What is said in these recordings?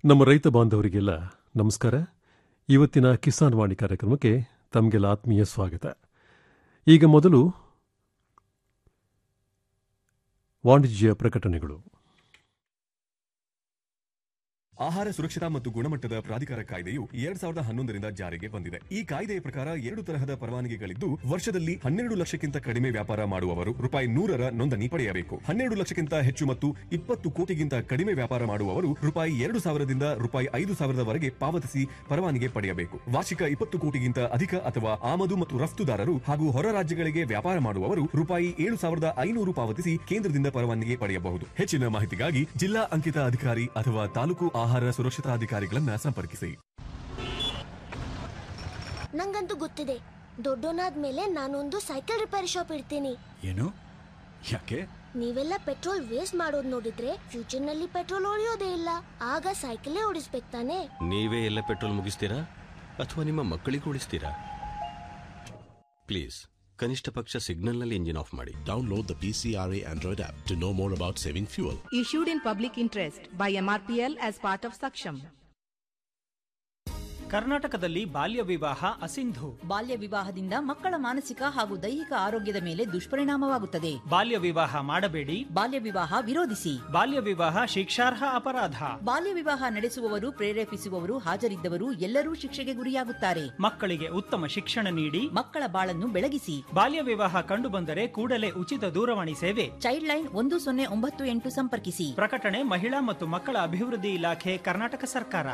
ನಮ್ಮ ರೈತ ಬಾಂಧವರಿಗೆಲ್ಲ ನಮಸ್ಕಾರ ಇವತ್ತಿನ ಕಿಸಾನ್ ವಾಣಿ ಕಾರ್ಯಕ್ರಮಕ್ಕೆ ತಮಗೆಲ್ಲ ಆತ್ಮೀಯ ಸ್ವಾಗತ ಈಗ ಮೊದಲು ವಾಣಿಜ್ಯ ಪ್ರಕಟಣೆಗಳು ಆಹಾರ ಸುರಕ್ಷತಾ ಮತ್ತು ಗುಣಮಟ್ಟದ ಪ್ರಾಧಿಕಾರ ಕಾಯ್ದೆಯು ಎರಡ್ ಸಾವಿರದ ಹನ್ನೊಂದರಿಂದ ಜಾರಿಗೆ ಬಂದಿದೆ ಈ ಕಾಯ್ದೆಯ ಪ್ರಕಾರ ಎರಡು ತರಹದ ಪರವಾನಗಿಗಳಿದ್ದು ವರ್ಷದಲ್ಲಿ ಹನ್ನೆರಡು ಲಕ್ಷಕ್ಕಿಂತ ಕಡಿಮೆ ವ್ಯಾಪಾರ ಮಾಡುವವರು ರೂಪಾಯಿ ನೂರರ ನೋಂದಣಿ ಪಡೆಯಬೇಕು ಹನ್ನೆರಡು ಲಕ್ಷಕ್ಕಿಂತ ಹೆಚ್ಚು ಮತ್ತು ಇಪ್ಪತ್ತು ಕೋಟಿಗಿಂತ ಕಡಿಮೆ ವ್ಯಾಪಾರ ಮಾಡುವವರು ರೂಪಾಯಿ ಎರಡು ಸಾವಿರದಿಂದ ರೂಪಾಯಿ ಐದು ಸಾವಿರದವರೆಗೆ ಪಾವತಿಸಿ ಪರವಾನಗಿ ಪಡೆಯಬೇಕು ವಾರ್ಷಿಕ ಇಪ್ಪತ್ತು ಕೋಟಿಗಿಂತ ಅಧಿಕ ಅಥವಾ ಆಮದು ಮತ್ತು ರಫ್ತುದಾರರು ಹಾಗೂ ಹೊರ ರಾಜ್ಯಗಳಿಗೆ ವ್ಯಾಪಾರ ಮಾಡುವವರು ರೂಪಾಯಿ ಏಳು ಸಾವಿರದ ಐನೂರು ಪಾವತಿಸಿ ಕೇಂದ್ರದಿಂದ ಪರವಾನಗಿ ಪಡೆಯಬಹುದು ಹೆಚ್ಚಿನ ಮಾಹಿತಿಗಾಗಿ ಜಿಲ್ಲಾ ಅಂಕಿತ ಅಧಿಕಾರಿ ಅಥವಾ ತಾಲೂಕು ಆಹಾರ ಸುರಕ್ಷತಾ ಅಧಿಕಾರಿಗಳನ್ನ ಸಂಪರ್ಕಿಸಿ ನಂಗಂತೂ ಗೊತ್ತಿದೆ ದೊಡ್ಡೋನಾದ್ಮೇಲೆ ನಾನೊಂದು ಸೈಕಲ್ ರಿಪೇರಿ ಶಾಪ್ ಇಡ್ತೀನಿ ಏನು ಯಾಕೆ ನೀವೆಲ್ಲ ಪೆಟ್ರೋಲ್ ವೇಸ್ಟ್ ಮಾಡೋದ್ ನೋಡಿದ್ರೆ ಫ್ಯೂಚರ್ ನಲ್ಲಿ ಪೆಟ್ರೋಲ್ ಹೊಡೆಯೋದೇ ಇಲ್ಲ ಆಗ ಸೈಕಲೇ ಓಡಿಸ್ಬೇಕು ತಾನೆ ನೀವೇ ಎಲ್ಲ ಪೆಟ್ರೋಲ್ ಮುಗಿಸ್ತೀರಾ ಅಥವಾ ನಿಮ್ಮ ಮಕ್ಕಳಿಗೂ ಉಳಿಸ್ತೀರಾ ಪ್ಲೀಸ್ ಕನಿಷ್ಠ ಪಕ್ಷ ಸಿಗ್ನಲ್ನಲ್ಲಿ ಇಂಜಿನ್ ಆಫ್ ಮಾಡಿ Download the PCRA Android app to know more about saving fuel. issued in public interest by MRPL as part of Saksham. ಕರ್ನಾಟಕದಲ್ಲಿ ಬಾಲ್ಯ ವಿವಾಹ ಅಸಿಂಧು ಬಾಲ್ಯ ವಿವಾಹದಿಂದ ಮಕ್ಕಳ ಮಾನಸಿಕ ಹಾಗೂ ದೈಹಿಕ ಆರೋಗ್ಯದ ಮೇಲೆ ದುಷ್ಪರಿಣಾಮವಾಗುತ್ತದೆ ಬಾಲ್ಯ ವಿವಾಹ ಮಾಡಬೇಡಿ ಬಾಲ್ಯ ವಿವಾಹ ವಿರೋಧಿಸಿ ಬಾಲ್ಯ ವಿವಾಹ ಶಿಕ್ಷಾರ್ಹ ಅಪರಾಧ ಬಾಲ್ಯ ವಿವಾಹ ನಡೆಸುವವರು ಪ್ರೇರೇಪಿಸುವವರು ಹಾಜರಿದ್ದವರು ಎಲ್ಲರೂ ಶಿಕ್ಷೆಗೆ ಗುರಿಯಾಗುತ್ತಾರೆ ಮಕ್ಕಳಿಗೆ ಉತ್ತಮ ಶಿಕ್ಷಣ ನೀಡಿ ಮಕ್ಕಳ ಬಾಳನ್ನು ಬೆಳಗಿಸಿ ಬಾಲ್ಯ ವಿವಾಹ ಕಂಡುಬಂದರೆ ಕೂಡಲೇ ಉಚಿತ ದೂರವಾಣಿ ಸೇವೆ ಚೈಲ್ಡ್ ಲೈನ್ ಒಂದು ಸೊನ್ನೆ ಒಂಬತ್ತು ಎಂಟು ಸಂಪರ್ಕಿಸಿ ಪ್ರಕಟಣೆ ಮಹಿಳಾ ಮತ್ತು ಮಕ್ಕಳ ಅಭಿವೃದ್ಧಿ ಇಲಾಖೆ ಕರ್ನಾಟಕ ಸರ್ಕಾರ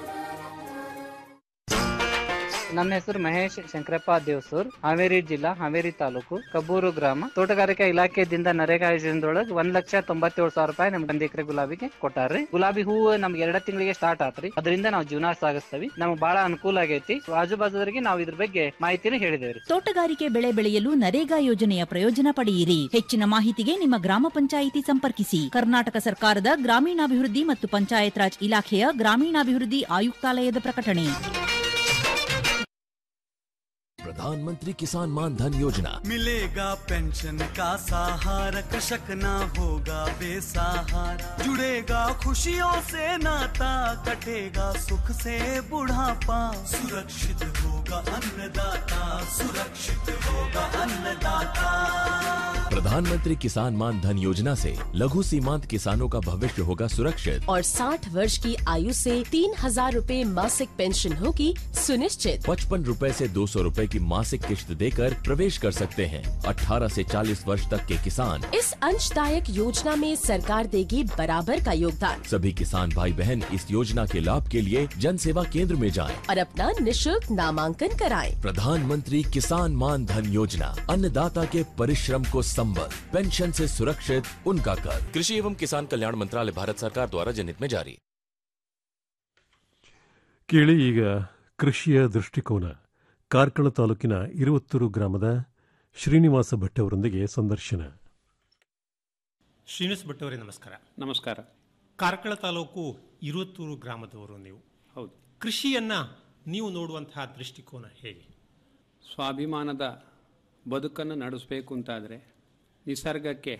ನನ್ನ ಹೆಸರು ಮಹೇಶ್ ಶಂಕರಪ್ಪ ದೇವಸೂರ್ ಹಾವೇರಿ ಜಿಲ್ಲಾ ಹಾವೇರಿ ತಾಲೂಕು ಕಬ್ಬೂರು ಗ್ರಾಮ ತೋಟಗಾರಿಕಾ ಇಲಾಖೆದಿಂದ ನರೇಗಾ ಯೋಜನೆದೊಳಗೆ ಒಂದ್ ಲಕ್ಷ ತೊಂಬತ್ತೇಳು ಸಾವಿರ ರೂಪಾಯಿ ನಮ್ಗೆ ಒಂದ್ ಎಕರೆ ಗುಲಾಬಿಗೆ ಕೊಟ್ಟಾರ್ರಿ ಗುಲಾಬಿ ಹೂವು ನಮ್ಗೆ ಎರಡ ತಿಂಗಳಿಗೆ ಸ್ಟಾರ್ಟ್ ಆತ್ರಿ ಅದರಿಂದ ನಾವು ಜೀವನ ಸಾಗಿಸ್ತೀವಿ ನಮ್ಗೆ ಬಹಳ ಅನುಕೂಲ ಆಗೈತಿ ಆಜು ಬಾಜುದವರಿಗೆ ನಾವು ಇದ್ರ ಬಗ್ಗೆ ಮಾಹಿತಿನ ಹೇಳಿದೇವ್ರಿ ತೋಟಗಾರಿಕೆ ಬೆಳೆ ಬೆಳೆಯಲು ನರೇಗಾ ಯೋಜನೆಯ ಪ್ರಯೋಜನ ಪಡೆಯಿರಿ ಹೆಚ್ಚಿನ ಮಾಹಿತಿಗೆ ನಿಮ್ಮ ಗ್ರಾಮ ಪಂಚಾಯಿತಿ ಸಂಪರ್ಕಿಸಿ ಕರ್ನಾಟಕ ಸರ್ಕಾರದ ಗ್ರಾಮೀಣಾಭಿವೃದ್ಧಿ ಮತ್ತು ಪಂಚಾಯತ್ ರಾಜ್ ಇಲಾಖೆಯ ಗ್ರಾಮೀಣಾಭಿವೃದ್ಧಿ ಆಯುಕ್ತಾಲಯದ ಪ್ರಕಟಣೆ प्रधानमंत्री किसान मान धन योजना मिलेगा पेंशन का सहारा कृषक ना होगा बेसहारा जुड़ेगा खुशियों से नाता कटेगा सुख से बुढ़ापा सुरक्षित होगा अन्नदाता सुरक्षित होगा अन्नदाता प्रधानमंत्री किसान मान धन योजना से लघु सीमांत किसानों का भविष्य होगा सुरक्षित और 60 वर्ष की आयु से तीन हजार रूपए मासिक पेंशन होगी सुनिश्चित पचपन रूपए से दो सौ रूपए की मासिक किश्त देकर प्रवेश कर सकते हैं 18 से 40 वर्ष तक के किसान इस अंशदायक योजना में सरकार देगी बराबर का योगदान सभी किसान भाई बहन इस योजना के लाभ के लिए जन सेवा केंद्र में जाएं। और अपना निशुल्क नामांकन कराएं। प्रधानमंत्री किसान मान धन योजना अन्नदाता के परिश्रम को संबल पेंशन से सुरक्षित उनका कर कृषि एवं किसान कल्याण मंत्रालय भारत सरकार द्वारा जनहित में जारी ಕೇಳಿ ಈಗ ಕೃಷಿಯ ದೃಷ್ಟಿಕೋನ ಕಾರ್ಕಳ ತಾಲೂಕಿನ ಇರುವತ್ತೂರು ಗ್ರಾಮದ ಶ್ರೀನಿವಾಸ ಭಟ್ ಅವರೊಂದಿಗೆ ಸಂದರ್ಶನ ಶ್ರೀನಿವಾಸ್ ಭಟ್ ಅವರೇ ನಮಸ್ಕಾರ ನಮಸ್ಕಾರ ಕಾರ್ಕಳ ತಾಲೂಕು ಇರುವತ್ತೂರು ಗ್ರಾಮದವರು ನೀವು ಹೌದು ಕೃಷಿಯನ್ನ ನೀವು ನೋಡುವಂತಹ ದೃಷ್ಟಿಕೋನ ಹೇಗೆ ಸ್ವಾಭಿಮಾನದ ಬದುಕನ್ನು ನಡೆಸಬೇಕು ಅಂತಾದರೆ ನಿಸರ್ಗಕ್ಕೆ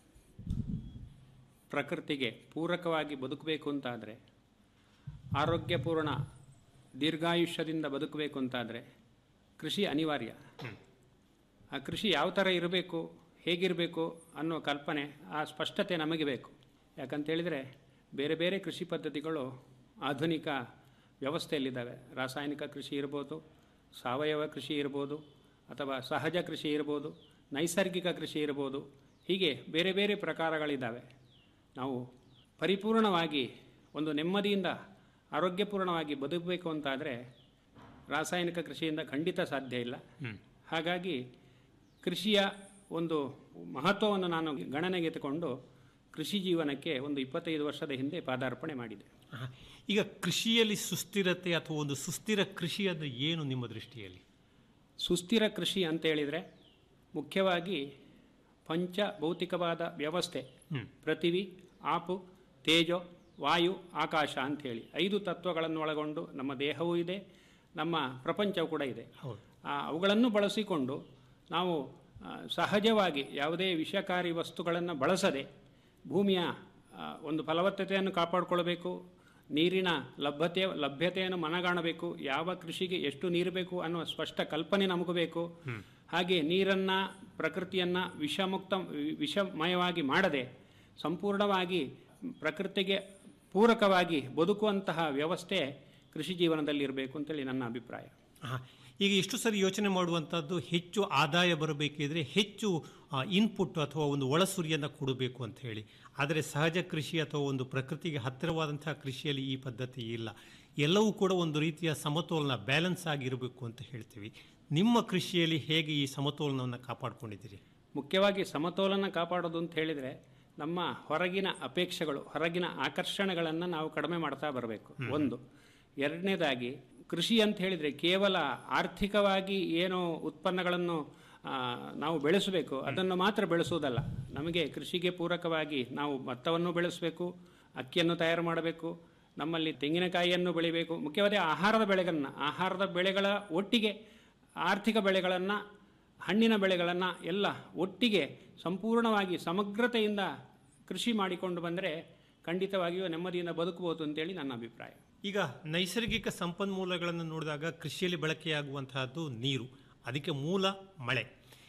ಪ್ರಕೃತಿಗೆ ಪೂರಕವಾಗಿ ಬದುಕಬೇಕು ಅಂತಾದರೆ ಆರೋಗ್ಯಪೂರ್ಣ ದೀರ್ಘಾಯುಷ್ಯದಿಂದ ಬದುಕಬೇಕು ಅಂತಾದರೆ ಕೃಷಿ ಅನಿವಾರ್ಯ ಆ ಕೃಷಿ ಯಾವ ಥರ ಇರಬೇಕು ಹೇಗಿರಬೇಕು ಅನ್ನೋ ಕಲ್ಪನೆ ಆ ಸ್ಪಷ್ಟತೆ ನಮಗೆ ಬೇಕು ಯಾಕಂತೇಳಿದರೆ ಬೇರೆ ಬೇರೆ ಕೃಷಿ ಪದ್ಧತಿಗಳು ಆಧುನಿಕ ವ್ಯವಸ್ಥೆಯಲ್ಲಿದ್ದಾವೆ ರಾಸಾಯನಿಕ ಕೃಷಿ ಇರ್ಬೋದು ಸಾವಯವ ಕೃಷಿ ಇರ್ಬೋದು ಅಥವಾ ಸಹಜ ಕೃಷಿ ಇರ್ಬೋದು ನೈಸರ್ಗಿಕ ಕೃಷಿ ಇರ್ಬೋದು ಹೀಗೆ ಬೇರೆ ಬೇರೆ ಪ್ರಕಾರಗಳಿದ್ದಾವೆ ನಾವು ಪರಿಪೂರ್ಣವಾಗಿ ಒಂದು ನೆಮ್ಮದಿಯಿಂದ ಆರೋಗ್ಯಪೂರ್ಣವಾಗಿ ಬದುಕಬೇಕು ಅಂತಾದರೆ ರಾಸಾಯನಿಕ ಕೃಷಿಯಿಂದ ಖಂಡಿತ ಸಾಧ್ಯ ಇಲ್ಲ ಹಾಗಾಗಿ ಕೃಷಿಯ ಒಂದು ಮಹತ್ವವನ್ನು ನಾನು ಗಣನೆಗೆ ತಗೊಂಡು ಕೃಷಿ ಜೀವನಕ್ಕೆ ಒಂದು ಇಪ್ಪತ್ತೈದು ವರ್ಷದ ಹಿಂದೆ ಪಾದಾರ್ಪಣೆ ಮಾಡಿದೆ ಆಹಾ. ಈಗ ಕೃಷಿಯಲ್ಲಿ ಸುಸ್ಥಿರತೆ ಅಥವಾ ಒಂದು ಸುಸ್ಥಿರ ಕೃಷಿ ಅದು ಏನು ನಿಮ್ಮ ದೃಷ್ಟಿಯಲ್ಲಿ ಸುಸ್ಥಿರ ಕೃಷಿ ಅಂತ ಹೇಳಿದರೆ ಮುಖ್ಯವಾಗಿ ಪಂಚ ಭೌತಿಕವಾದ ವ್ಯವಸ್ಥೆ ಪೃಥಿವಿ ಆಪು ತೇಜೋ ವಾಯು ಆಕಾಶ ಅಂಥೇಳಿ ಐದು ತತ್ವಗಳನ್ನು ಒಳಗೊಂಡು ನಮ್ಮ ದೇಹವೂ ಇದೆ ನಮ್ಮ ಪ್ರಪಂಚವೂ ಕೂಡ ಇದೆ ಆ, ಅವುಗಳನ್ನು ಬಳಸಿಕೊಂಡು ನಾವು ಆ, ಸಹಜವಾಗಿ ಯಾವುದೇ ವಿಷಕಾರಿ ವಸ್ತುಗಳನ್ನು ಬಳಸದೆ ಭೂಮಿಯ ಆ, ಒಂದು ಫಲವತ್ತತೆಯನ್ನು ಕಾಪಾಡಿಕೊಳ್ಬೇಕು ನೀರಿನ ಲಭ್ಯತೆ ಲಭ್ಯತೆಯನ್ನು ಮನಗಾಣಬೇಕು ಯಾವ ಕೃಷಿಗೆ ಎಷ್ಟು ನೀರು ಬೇಕು ಅನ್ನುವ ಸ್ಪಷ್ಟ ಕಲ್ಪನೆ ನಮಗೂ ಬೇಕು ಹಾಗೆ ನೀರನ್ನು ಪ್ರಕೃತಿಯನ್ನು ವಿಷಮುಕ್ತ ವಿಷಮಯವಾಗಿ ಮಾಡದೆ ಸಂಪೂರ್ಣವಾಗಿ ಪ್ರಕೃತಿಗೆ ಪೂರಕವಾಗಿ ಬದುಕುವಂತಹ ವ್ಯವಸ್ಥೆ ಕೃಷಿ ಜೀವನದಲ್ಲಿ ಇರಬೇಕು ಅಂತೇಳಿ ನನ್ನ ಅಭಿಪ್ರಾಯ ಆಹಾ. ಈಗ ಎಷ್ಟು ಸರಿ ಯೋಚನೆ ಮಾಡುವಂಥದ್ದು ಹೆಚ್ಚು ಆದಾಯ ಬರಬೇಕಿದ್ರೆ ಹೆಚ್ಚು ಇನ್ಪುಟ್ ಅಥವಾ ಒಂದು ಒಳಸುರಿಯನ್ನು ಕೊಡಬೇಕು ಅಂತ ಹೇಳಿ ಆದರೆ ಸಹಜ ಕೃಷಿ ಅಥವಾ ಒಂದು ಪ್ರಕೃತಿಗೆ ಹತ್ತಿರವಾದಂತಹ ಕೃಷಿಯಲ್ಲಿ ಈ ಪದ್ಧತಿ ಇಲ್ಲ ಎಲ್ಲವೂ ಕೂಡ ಒಂದು ರೀತಿಯ ಸಮತೋಲನ ಬ್ಯಾಲೆನ್ಸ್ ಆಗಿರಬೇಕು ಅಂತ ಹೇಳ್ತೀವಿ ನಿಮ್ಮ ಕೃಷಿಯಲ್ಲಿ ಹೇಗೆ ಈ ಸಮತೋಲನವನ್ನು ಕಾಪಾಡಿಕೊಂಡಿದ್ದೀರಿ ಮುಖ್ಯವಾಗಿ ಸಮತೋಲನ ಕಾಪಾಡೋದು ಅಂತ ಹೇಳಿದರೆ ನಮ್ಮ ಹೊರಗಿನ ಅಪೇಕ್ಷೆಗಳು ಹೊರಗಿನ ಆಕರ್ಷಣೆಗಳನ್ನು ನಾವು ಕಡಿಮೆ ಮಾಡ್ತಾ ಬರಬೇಕು ಒಂದು ಎರಡನೇದಾಗಿ ಕೃಷಿ ಅಂತ ಹೇಳಿದರೆ ಕೇವಲ ಆರ್ಥಿಕವಾಗಿ ಏನು ಉತ್ಪನ್ನಗಳನ್ನು ಆ, ನಾವು ಬೆಳೆಸಬೇಕು ಅದನ್ನು ಮಾತ್ರ ಬೆಳೆಸುವುದಲ್ಲ ನಮಗೆ ಕೃಷಿಗೆ ಪೂರಕವಾಗಿ ನಾವು ಭತ್ತವನ್ನು ಬೆಳೆಸಬೇಕು ಅಕ್ಕಿಯನ್ನು ತಯಾರು ಮಾಡಬೇಕು ನಮ್ಮಲ್ಲಿ ತೆಂಗಿನಕಾಯಿಯನ್ನು ಬೆಳಿಬೇಕು ಮುಖ್ಯವಾದ ಆಹಾರದ ಬೆಳೆಗಳನ್ನು ಆಹಾರದ ಬೆಳೆಗಳ ಒಟ್ಟಿಗೆ ಆರ್ಥಿಕ ಬೆಳೆಗಳನ್ನು ಹಣ್ಣಿನ ಬೆಳೆಗಳನ್ನು ಎಲ್ಲ ಒಟ್ಟಿಗೆ ಸಂಪೂರ್ಣವಾಗಿ ಸಮಗ್ರತೆಯಿಂದ ಕೃಷಿ ಮಾಡಿಕೊಂಡು ಬಂದರೆ ಖಂಡಿತವಾಗಿಯೂ ನೆಮ್ಮದಿಯಿಂದ ಬದುಕಬಹುದು ಅಂತೇಳಿ ನನ್ನ ಅಭಿಪ್ರಾಯ ಈಗ ನೈಸರ್ಗಿಕ ಸಂಪನ್ಮೂಲಗಳನ್ನು ನೋಡಿದಾಗ ಕೃಷಿಯಲ್ಲಿ ಬಳಕೆಯಾಗುವಂತಹದ್ದು ನೀರು ಅದಕ್ಕೆ ಮೂಲ ಮಳೆ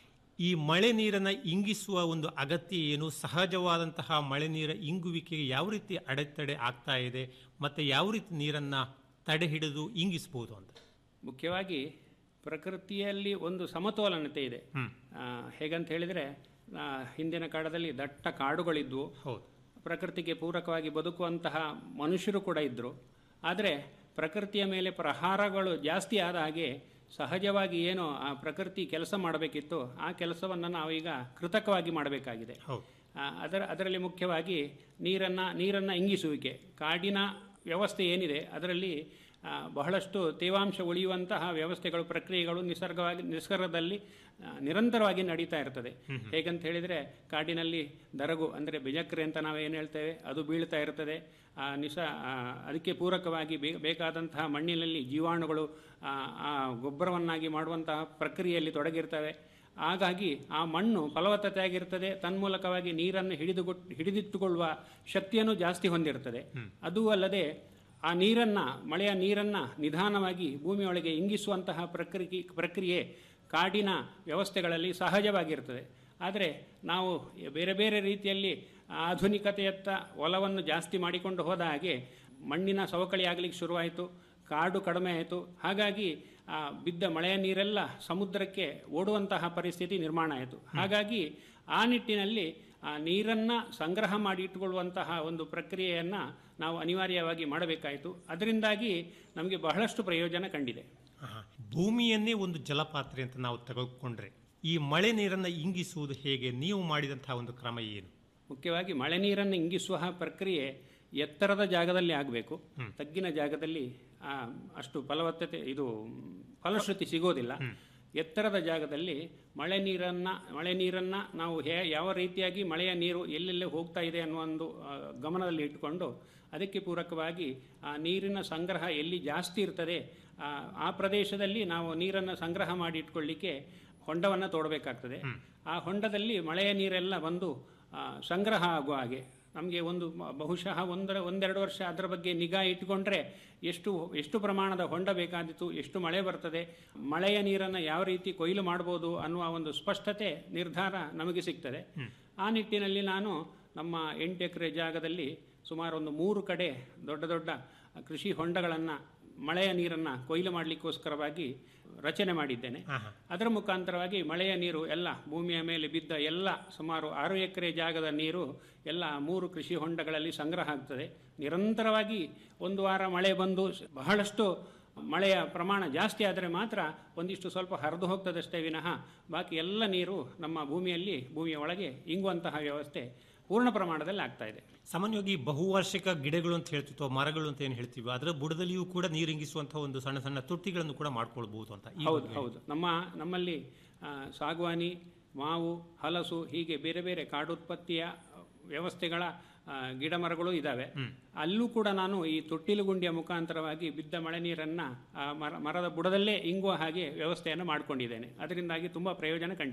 ಈ ಮಳೆ ನೀರನ್ನು ಇಂಗಿಸುವ ಒಂದು ಅಗತ್ಯ ಏನು ಸಹಜವಾದಂತಹ ಮಳೆ ನೀರ ಇಂಗುವಿಕೆಗೆ ಯಾವ ರೀತಿ ಅಡೆತಡೆ ಆಗ್ತಾ ಇದೆ ಮತ್ತು ಯಾವ ರೀತಿ ನೀರನ್ನು ತಡೆ ಹಿಡಿದು ಇಂಗಿಸ್ಬೋದು ಅಂತ ಮುಖ್ಯವಾಗಿ ಪ್ರಕೃತಿಯಲ್ಲಿ ಒಂದು ಸಮತೋಲನತೆ ಇದೆ ಆ, ಹೇಗಂತ ಹೇಳಿದರೆ ಆ, ಹಿಂದಿನ ಕಾಲದಲ್ಲಿ ದಟ್ಟ ಕಾಡುಗಳಿದ್ವು ಪ್ರಕೃತಿಗೆ ಪೂರಕವಾಗಿ ಬದುಕುವಂತಹ ಮನುಷ್ಯರು ಕೂಡ ಇದ್ದರು ಆದರೆ ಪ್ರಕೃತಿಯ ಮೇಲೆ ಪ್ರಹಾರಗಳು ಜಾಸ್ತಿ ಆದ ಹಾಗೆ ಸಹಜವಾಗಿ ಏನು ಆ ಪ್ರಕೃತಿ ಕೆಲಸ ಮಾಡಬೇಕಿತ್ತು ಆ ಕೆಲಸವನ್ನು ನಾವೀಗ ಕೃತಕವಾಗಿ ಮಾಡಬೇಕಾಗಿದೆ ಆ, ಅದರ ಅದರಲ್ಲಿ ಮುಖ್ಯವಾಗಿ ನೀರನ್ನು ನೀರನ್ನು ಇಂಗಿಸುವಿಕೆ ಕಾಡಿನ ವ್ಯವಸ್ಥೆ ಏನಿದೆ ಅದರಲ್ಲಿ ಆ, ಬಹಳಷ್ಟು ತೇವಾಂಶ ಉಳಿಯುವಂತಹ ವ್ಯವಸ್ಥೆಗಳು ಪ್ರಕ್ರಿಯೆಗಳು ನಿಸರ್ಗವಾಗಿ ನಿಸರ್ಗದಲ್ಲಿ ಆ, ನಿರಂತರವಾಗಿ ನಡೀತಾ ಇರ್ತದೆ ಹೇಗಂತ ಹೇಳಿದರೆ ಕಾಡಿನಲ್ಲಿ ದರಗು ಅಂದರೆ ಬೆಜಕ್ರೆ ಅಂತ ನಾವು ಏನು ಹೇಳ್ತೇವೆ ಅದು ಬೀಳ್ತಾ ಇರ್ತದೆ ಆ ನಿಸ ಆ, ಅದಕ್ಕೆ ಪೂರಕವಾಗಿ ಬೇ ಬೇಕಾದಂತಹ ಮಣ್ಣಿನಲ್ಲಿ ಜೀವಾಣುಗಳು ಆ, ಆ ಗೊಬ್ಬರವನ್ನಾಗಿ ಮಾಡುವಂತಹ ಪ್ರಕ್ರಿಯೆಯಲ್ಲಿ ತೊಡಗಿರ್ತವೆ ಹಾಗಾಗಿ ಆ ಮಣ್ಣು ಫಲವತ್ತತೆಯಾಗಿರ್ತದೆ ತನ್ಮೂಲಕವಾಗಿ ನೀರನ್ನು ಹಿಡಿದು ಹಿಡಿದಿಟ್ಟುಕೊಳ್ಳುವ ಶಕ್ತಿಯನ್ನು ಜಾಸ್ತಿ ಹೊಂದಿರ್ತದೆ ಅದೂ ಅಲ್ಲದೆ ಆ ನೀರನ್ನು ಮಳೆಯ ನೀರನ್ನು ನಿಧಾನವಾಗಿ ಭೂಮಿಯೊಳಗೆ ಇಂಗಿಸುವಂತಹ ಪ್ರಕ್ರಿಯೆ ಪ್ರಕ್ರಿಯೆ ಕಾಡಿನ ವ್ಯವಸ್ಥೆಗಳಲ್ಲಿ ಸಹಜವಾಗಿರ್ತದೆ ಆದರೆ ನಾವು ಬೇರೆ ಬೇರೆ ರೀತಿಯಲ್ಲಿ ಆಧುನಿಕತೆಯತ್ತ ಒಲವನ್ನು ಜಾಸ್ತಿ ಮಾಡಿಕೊಂಡು ಹೋದ ಹಾಗೆ ಮಣ್ಣಿನ ಸವಕಳಿ ಆಗಲಿಕ್ಕೆ ಶುರುವಾಯಿತು ಕಾಡು ಕಡಿಮೆ ಆಯಿತು ಹಾಗಾಗಿ ಆ ಬಿದ್ದ ಮಳೆಯ ನೀರೆಲ್ಲ ಸಮುದ್ರಕ್ಕೆ ಓಡುವಂತಹ ಪರಿಸ್ಥಿತಿ ನಿರ್ಮಾಣ ಆಯಿತು ಹಾಗಾಗಿ ಆ ನಿಟ್ಟಿನಲ್ಲಿ ಆ ನೀರನ್ನು ಸಂಗ್ರಹ ಮಾಡಿ ಇಟ್ಟುಕೊಳ್ಳುವಂತಹ ಒಂದು ಪ್ರಕ್ರಿಯೆಯನ್ನು ನಾವು ಅನಿವಾರ್ಯವಾಗಿ ಮಾಡಬೇಕಾಯಿತು ಅದರಿಂದಾಗಿ ನಮಗೆ ಬಹಳಷ್ಟು ಪ್ರಯೋಜನ ಕಂಡಿದೆ ಆಹಾ. ಭೂಮಿಯನ್ನೇ ಒಂದು ಜಲಪಾತ್ರೆ ಅಂತ ನಾವು ತೆಗೆದುಕೊಂಡ್ರೆ ಈ ಮಳೆ ನೀರನ್ನು ಇಂಗಿಸುವುದು ಹೇಗೆ ನೀವು ಮಾಡಿದಂತಹ ಒಂದು ಕ್ರಮ ಏನು ಮುಖ್ಯವಾಗಿ ಮಳೆ ನೀರನ್ನು ಇಂಗಿಸುವ ಪ್ರಕ್ರಿಯೆ ಎತ್ತರದ ಜಾಗದಲ್ಲಿ ಆಗಬೇಕು ತಗ್ಗಿನ ಜಾಗದಲ್ಲಿ ಆ, ಅಷ್ಟು ಫಲವತ್ತತೆ ಇದು ಫಲಶ್ರುತಿ ಸಿಗೋದಿಲ್ಲ ಎತ್ತರದ ಜಾಗದಲ್ಲಿ ಮಳೆ ನೀರನ್ನು ಮಳೆ ನೀರನ್ನು ನಾವು ಹೇ ಯಾವ ರೀತಿಯಾಗಿ ಮಳೆಯ ನೀರು ಎಲ್ಲೆಲ್ಲೇ ಹೋಗ್ತಾ ಇದೆ ಅನ್ನೋ ಒಂದು ಆ, ಗಮನದಲ್ಲಿ ಇಟ್ಟುಕೊಂಡು ಅದಕ್ಕೆ ಪೂರಕವಾಗಿ ಆ ನೀರಿನ ಸಂಗ್ರಹ ಎಲ್ಲಿ ಜಾಸ್ತಿ ಇರ್ತದೆ ಆ, ಆ ಪ್ರದೇಶದಲ್ಲಿ ನಾವು ನೀರನ್ನು ಸಂಗ್ರಹ ಮಾಡಿ ಇಟ್ಕೊಳ್ಳಿಕ್ಕೆ ಹೊಂಡವನ್ನು ತೋಡಬೇಕಾಗ್ತದೆ ಆ ಹೊಂಡದಲ್ಲಿ ಮಳೆಯ ನೀರೆಲ್ಲ ಬಂದು ಆ, ಸಂಗ್ರಹ ಆಗುವ ಹಾಗೆ ನಮಗೆ ಒಂದು ಮ- ಬಹುಶಃ ಒಂದರ ಒಂದೆರಡು ವರ್ಷ ಅದರ ಬಗ್ಗೆ ನಿಗಾ ಇಟ್ಟುಕೊಂಡ್ರೆ ಎಷ್ಟು ಎಷ್ಟು ಪ್ರಮಾಣದ ಹೊಂಡ ಬೇಕಾದಿತ್ತು ಎಷ್ಟು ಮಳೆ ಬರ್ತದೆ ಮಳೆಯ ನೀರನ್ನು ಯಾವ ರೀತಿ ಕೊಯ್ಲು ಮಾಡ್ಬೋದು ಅನ್ನುವ ಒಂದು ಸ್ಪಷ್ಟತೆ ನಿರ್ಧಾರ ನಮಗೆ ಸಿಗ್ತದೆ ಆ ನಿಟ್ಟಿನಲ್ಲಿ ನಾನು ನಮ್ಮ ಎಂಟು ಎಕರೆ ಜಾಗದಲ್ಲಿ ಸುಮಾರು ಒಂದು ಮೂರು ಕಡೆ ದೊಡ್ಡ ದೊಡ್ಡ ಕೃಷಿ ಹೊಂಡಗಳನ್ನು ಮಳೆಯ ನೀರನ್ನು ಕೊಯ್ಲು ಮಾಡಲಿಕ್ಕೋಸ್ಕರವಾಗಿ ರಚನೆ ಮಾಡಿದ್ದೇನೆ ಅದರ ಮುಖಾಂತರವಾಗಿ ಮಳೆಯ ನೀರು ಎಲ್ಲ ಭೂಮಿಯ ಮೇಲೆ ಬಿದ್ದ ಎಲ್ಲ ಸುಮಾರು ಆರು ಎಕರೆ ಜಾಗದ ನೀರು ಎಲ್ಲ ಮೂರು ಕೃಷಿ ಹೊಂಡಗಳಲ್ಲಿ ಸಂಗ್ರಹ ಆಗ್ತದೆ ನಿರಂತರವಾಗಿ ಒಂದು ವಾರ ಮಳೆ ಬಂದು ಸ- ಬಹಳಷ್ಟು ಮಳೆಯ ಪ್ರಮಾಣ ಜಾಸ್ತಿ ಆದರೆ ಮಾತ್ರ ಒಂದಿಷ್ಟು ಸ್ವಲ್ಪ ಹರಿದು ಹೋಗ್ತದಷ್ಟೇ ವಿನಃ ಬಾಕಿ ಎಲ್ಲ ನೀರು ನಮ್ಮ ಭೂಮಿಯಲ್ಲಿ ಭೂಮಿಯ ಒಳಗೆ ಇಂಗುವಂತಹ ವ್ಯವಸ್ಥೆ ಪೂರ್ಣ ಪ್ರಮಾಣದಲ್ಲಿ ಆಗ್ತಾ ಇದೆ ಸಾಮಾನ್ಯವಾಗಿ ಬಹುವಾರ್ಷಿಕ ಗಿಡಗಳು ಅಂತ ಹೇಳ್ತೀವಿ ಅಥವಾ ಮರಗಳು ಅಂತ ಏನು ಹೇಳ್ತೀವಿ ಅದರ ಬುಡದಲ್ಲಿಯೂ ಕೂಡ ನೀರಿಂಗಿಸುವಂತಹ ಒಂದು ಸಣ್ಣ ಸಣ್ಣ ತೊಟ್ಟಿಗಳನ್ನು ಕೂಡ ಮಾಡ್ಕೊಳ್ಬಹುದು ಅಂತ ಈ ಹೌದು ಬಗ್ಗೆ ಹೌದು ನಮ್ಮ ನಮ್ಮಲ್ಲಿ ಆ, ಸಾಗವಾನಿ ಮಾವು ಹಲಸು ಹೀಗೆ ಬೇರೆ ಬೇರೆ ಕಾಡುತ್ಪತ್ತಿಯ ವ್ಯವಸ್ಥೆಗಳ ಆ, ಗಿಡ ಮರಗಳು ಇದ್ದಾವೆ ಅಲ್ಲೂ ಕೂಡ ನಾನು ಈ ತೊಟ್ಟಿಲು ಗುಂಡಿಯ ಮುಖಾಂತರವಾಗಿ ಬಿದ್ದ ಮಳೆ ನೀರನ್ನು ಮರ ಮರದ ಬುಡದಲ್ಲೇ ಇಂಗುವ ಹಾಗೆ ವ್ಯವಸ್ಥೆಯನ್ನು ಮಾಡಿಕೊಂಡಿದ್ದೇನೆ ಅದರಿಂದಾಗಿ ತುಂಬ ಪ್ರಯೋಜನ ಕಂಡಿದೆ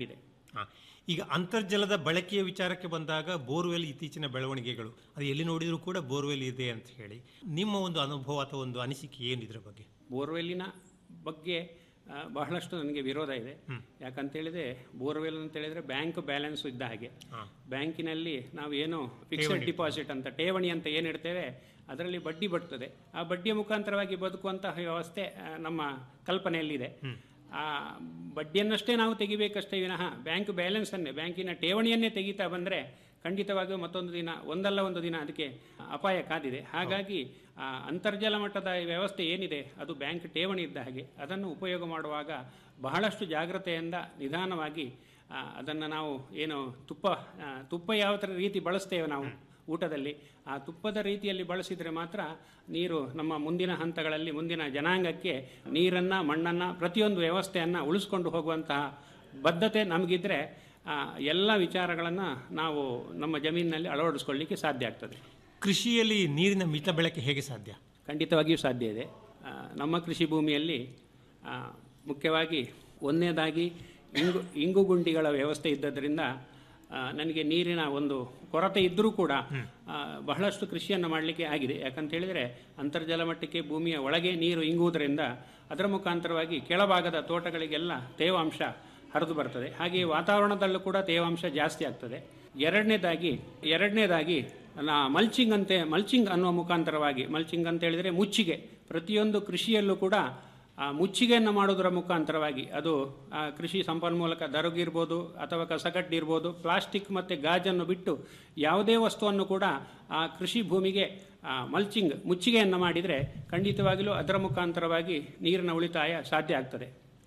ಆ, ಈಗ ಅಂತರ್ಜಲದ ಬಳಕೆಯ ವಿಚಾರಕ್ಕೆ ಬಂದಾಗ ಬೋರ್ವೆಲ್ ಇತ್ತೀಚಿನ ಬೆಳವಣಿಗೆಗಳು ಅದು ಎಲ್ಲಿ ನೋಡಿದರೂ ಕೂಡ ಬೋರ್ವೆಲ್ ಇದೆ ಅಂತ ಹೇಳಿ ನಿಮ್ಮ ಒಂದು ಅನುಭವ ಅಥವಾ ಒಂದು ಅನಿಸಿಕೆ ಏನು ಇದರ ಬಗ್ಗೆ ಬೋರ್ವೆಲ್ಲಿನ ಬಗ್ಗೆ ಆ, ಬಹಳಷ್ಟು ನನಗೆ ವಿರೋಧ ಇದೆ ಯಾಕಂತೇಳಿದ್ರೆ ಬೋರ್ವೆಲ್ ಅಂತ ಹೇಳಿದ್ರೆ ಬ್ಯಾಂಕ್ ಬ್ಯಾಲೆನ್ಸ್ ಇದ್ದ ಹಾಗೆ ಬ್ಯಾಂಕಿನಲ್ಲಿ ನಾವು ಏನು ಫಿಕ್ಸೆಡ್ ಠೇವಣಿ. ಡಿಪಾಸಿಟ್ ಅಂತ ಠೇವಣಿ ಅಂತ ಏನು ಇಡ್ತೇವೆ ಅದರಲ್ಲಿ ಬಡ್ಡಿ ಬರ್ತದೆ ಆ ಬಡ್ಡಿಯ ಮುಖಾಂತರವಾಗಿ ಬದುಕುವಂತಹ ವ್ಯವಸ್ಥೆ ಆ, ನಮ್ಮ ಕಲ್ಪನೆಯಲ್ಲಿದೆ ಆ ಬಡ್ಡಿಯನ್ನಷ್ಟೇ ನಾವು ತೆಗಿಬೇಕಷ್ಟೇ ವಿನಃ ಬ್ಯಾಂಕ್ ಬ್ಯಾಲೆನ್ಸನ್ನೇ ಬ್ಯಾಂಕಿನ ಠೇವಣಿಯನ್ನೇ ತೆಗಿತಾ ಬಂದರೆ ಖಂಡಿತವಾಗಿಯೂ ಮತ್ತೊಂದು ದಿನ ಒಂದಲ್ಲ ಒಂದು ದಿನ ಅದಕ್ಕೆ ಅಪಾಯ ಕಾದಿದೆ ಹಾಗಾಗಿ ಆ ಅಂತರ್ಜಲ ಮಟ್ಟದ ಈ ವ್ಯವಸ್ಥೆ ಏನಿದೆ ಅದು ಬ್ಯಾಂಕ್ ಠೇವಣಿ ಇದ್ದ ಹಾಗೆ ಅದನ್ನು ಉಪಯೋಗ ಮಾಡುವಾಗ ಬಹಳಷ್ಟು ಜಾಗ್ರತೆಯಿಂದ ನಿಧಾನವಾಗಿ ಅದನ್ನು ನಾವು ಏನು ತುಪ್ಪ ಆ, ತುಪ್ಪ ಯಾವ ಥರ ರೀತಿ ಬಳಸ್ತೇವೆ ನಾವು ಊಟದಲ್ಲಿ ಆ ತುಪ್ಪದ ರೀತಿಯಲ್ಲಿ ಬಳಸಿದರೆ ಮಾತ್ರ ನೀರು ನಮ್ಮ ಮುಂದಿನ ಹಂತಗಳಲ್ಲಿ ಮುಂದಿನ ಜನಾಂಗಕ್ಕೆ ನೀರನ್ನು ಮಣ್ಣನ್ನು ಪ್ರತಿಯೊಂದು ವ್ಯವಸ್ಥೆಯನ್ನು ಉಳಿಸ್ಕೊಂಡು ಹೋಗುವಂತಹ ಬದ್ಧತೆ ನಮಗಿದ್ರೆ ಆ, ಎಲ್ಲ ವಿಚಾರಗಳನ್ನು ನಾವು ನಮ್ಮ ಜಮೀನಿನಲ್ಲಿ ಅಳವಡಿಸ್ಕೊಳ್ಳಿಕ್ಕೆ ಸಾಧ್ಯ ಆಗ್ತದೆ ಕೃಷಿಯಲ್ಲಿ ನೀರಿನ ಮಿತ ಬಳಕೆ ಹೇಗೆ ಸಾಧ್ಯ ಖಂಡಿತವಾಗಿಯೂ ಸಾಧ್ಯ ಇದೆ ಆ, ನಮ್ಮ ಕೃಷಿ ಭೂಮಿಯಲ್ಲಿ ಆ, ಮುಖ್ಯವಾಗಿ ಒಂದನೇದಾಗಿ ಇಂಗು ಇಂಗುಗುಂಡಿಗಳ ವ್ಯವಸ್ಥೆ ಇದ್ದದರಿಂದ ಆ, ನನಗೆ ನೀರಿನ ಒಂದು ಕೊರತೆ ಇದ್ದರೂ ಕೂಡ ಆ, ಬಹಳಷ್ಟು ಕೃಷಿಯನ್ನು ಮಾಡಲಿಕ್ಕೆ ಆಗಿದೆ ಯಾಕಂತ ಹೇಳಿದರೆ ಅಂತರ್ಜಲ ಮಟ್ಟಕ್ಕೆ ಭೂಮಿಯ ಒಳಗೆ ನೀರು ಇಂಗುವುದರಿಂದ ಅದರ ಮುಖಾಂತರವಾಗಿ ಕೆಳಭಾಗದ ತೋಟಗಳಿಗೆಲ್ಲ ತೇವಾಂಶ ಹರಿದು ಬರ್ತದೆ ಹಾಗೆಯೇ ವಾತಾವರಣದಲ್ಲೂ ಕೂಡ ತೇವಾಂಶ ಜಾಸ್ತಿ ಆಗ್ತದೆ ಎರಡನೇದಾಗಿ ಎರಡನೇದಾಗಿ ನಾ ಮಲ್ಚಿಂಗ್ ಅಂತೆ ಮಲ್ಚಿಂಗ್ ಅನ್ನುವ ಮುಖಾಂತರವಾಗಿ ಮಲ್ಚಿಂಗ್ ಅಂತ ಹೇಳಿದರೆ ಮುಚ್ಚಿಗೆ ಪ್ರತಿಯೊಂದು ಕೃಷಿಯಲ್ಲೂ ಕೂಡ ಆ ಮುಚ್ಚಿಗೆಯನ್ನು ಮಾಡೋದರ ಮುಖಾಂತರವಾಗಿ ಅದು ಆ ಕೃಷಿ ಸಂಪನ್ಮೂಲಕ ದರಗಿರ್ಬೋದು ಅಥವಾ ಕಸಕಡ್ಡಿ ಇರ್ಬೋದು ಪ್ಲಾಸ್ಟಿಕ್ ಮತ್ತು ಗಾಜನ್ನು ಬಿಟ್ಟು ಯಾವುದೇ ವಸ್ತುವನ್ನು ಕೂಡ ಆ ಕೃಷಿ ಭೂಮಿಗೆ ಆ ಮಲ್ಚಿಂಗ್ ಮುಚ್ಚಿಗೆಯನ್ನು ಮಾಡಿದರೆ ಖಂಡಿತವಾಗಿಯೂ ಅದರ ಮುಖಾಂತರವಾಗಿ ನೀರಿನ ಉಳಿತಾಯ ಸಾಧ್ಯ ಆಗ್ತದೆ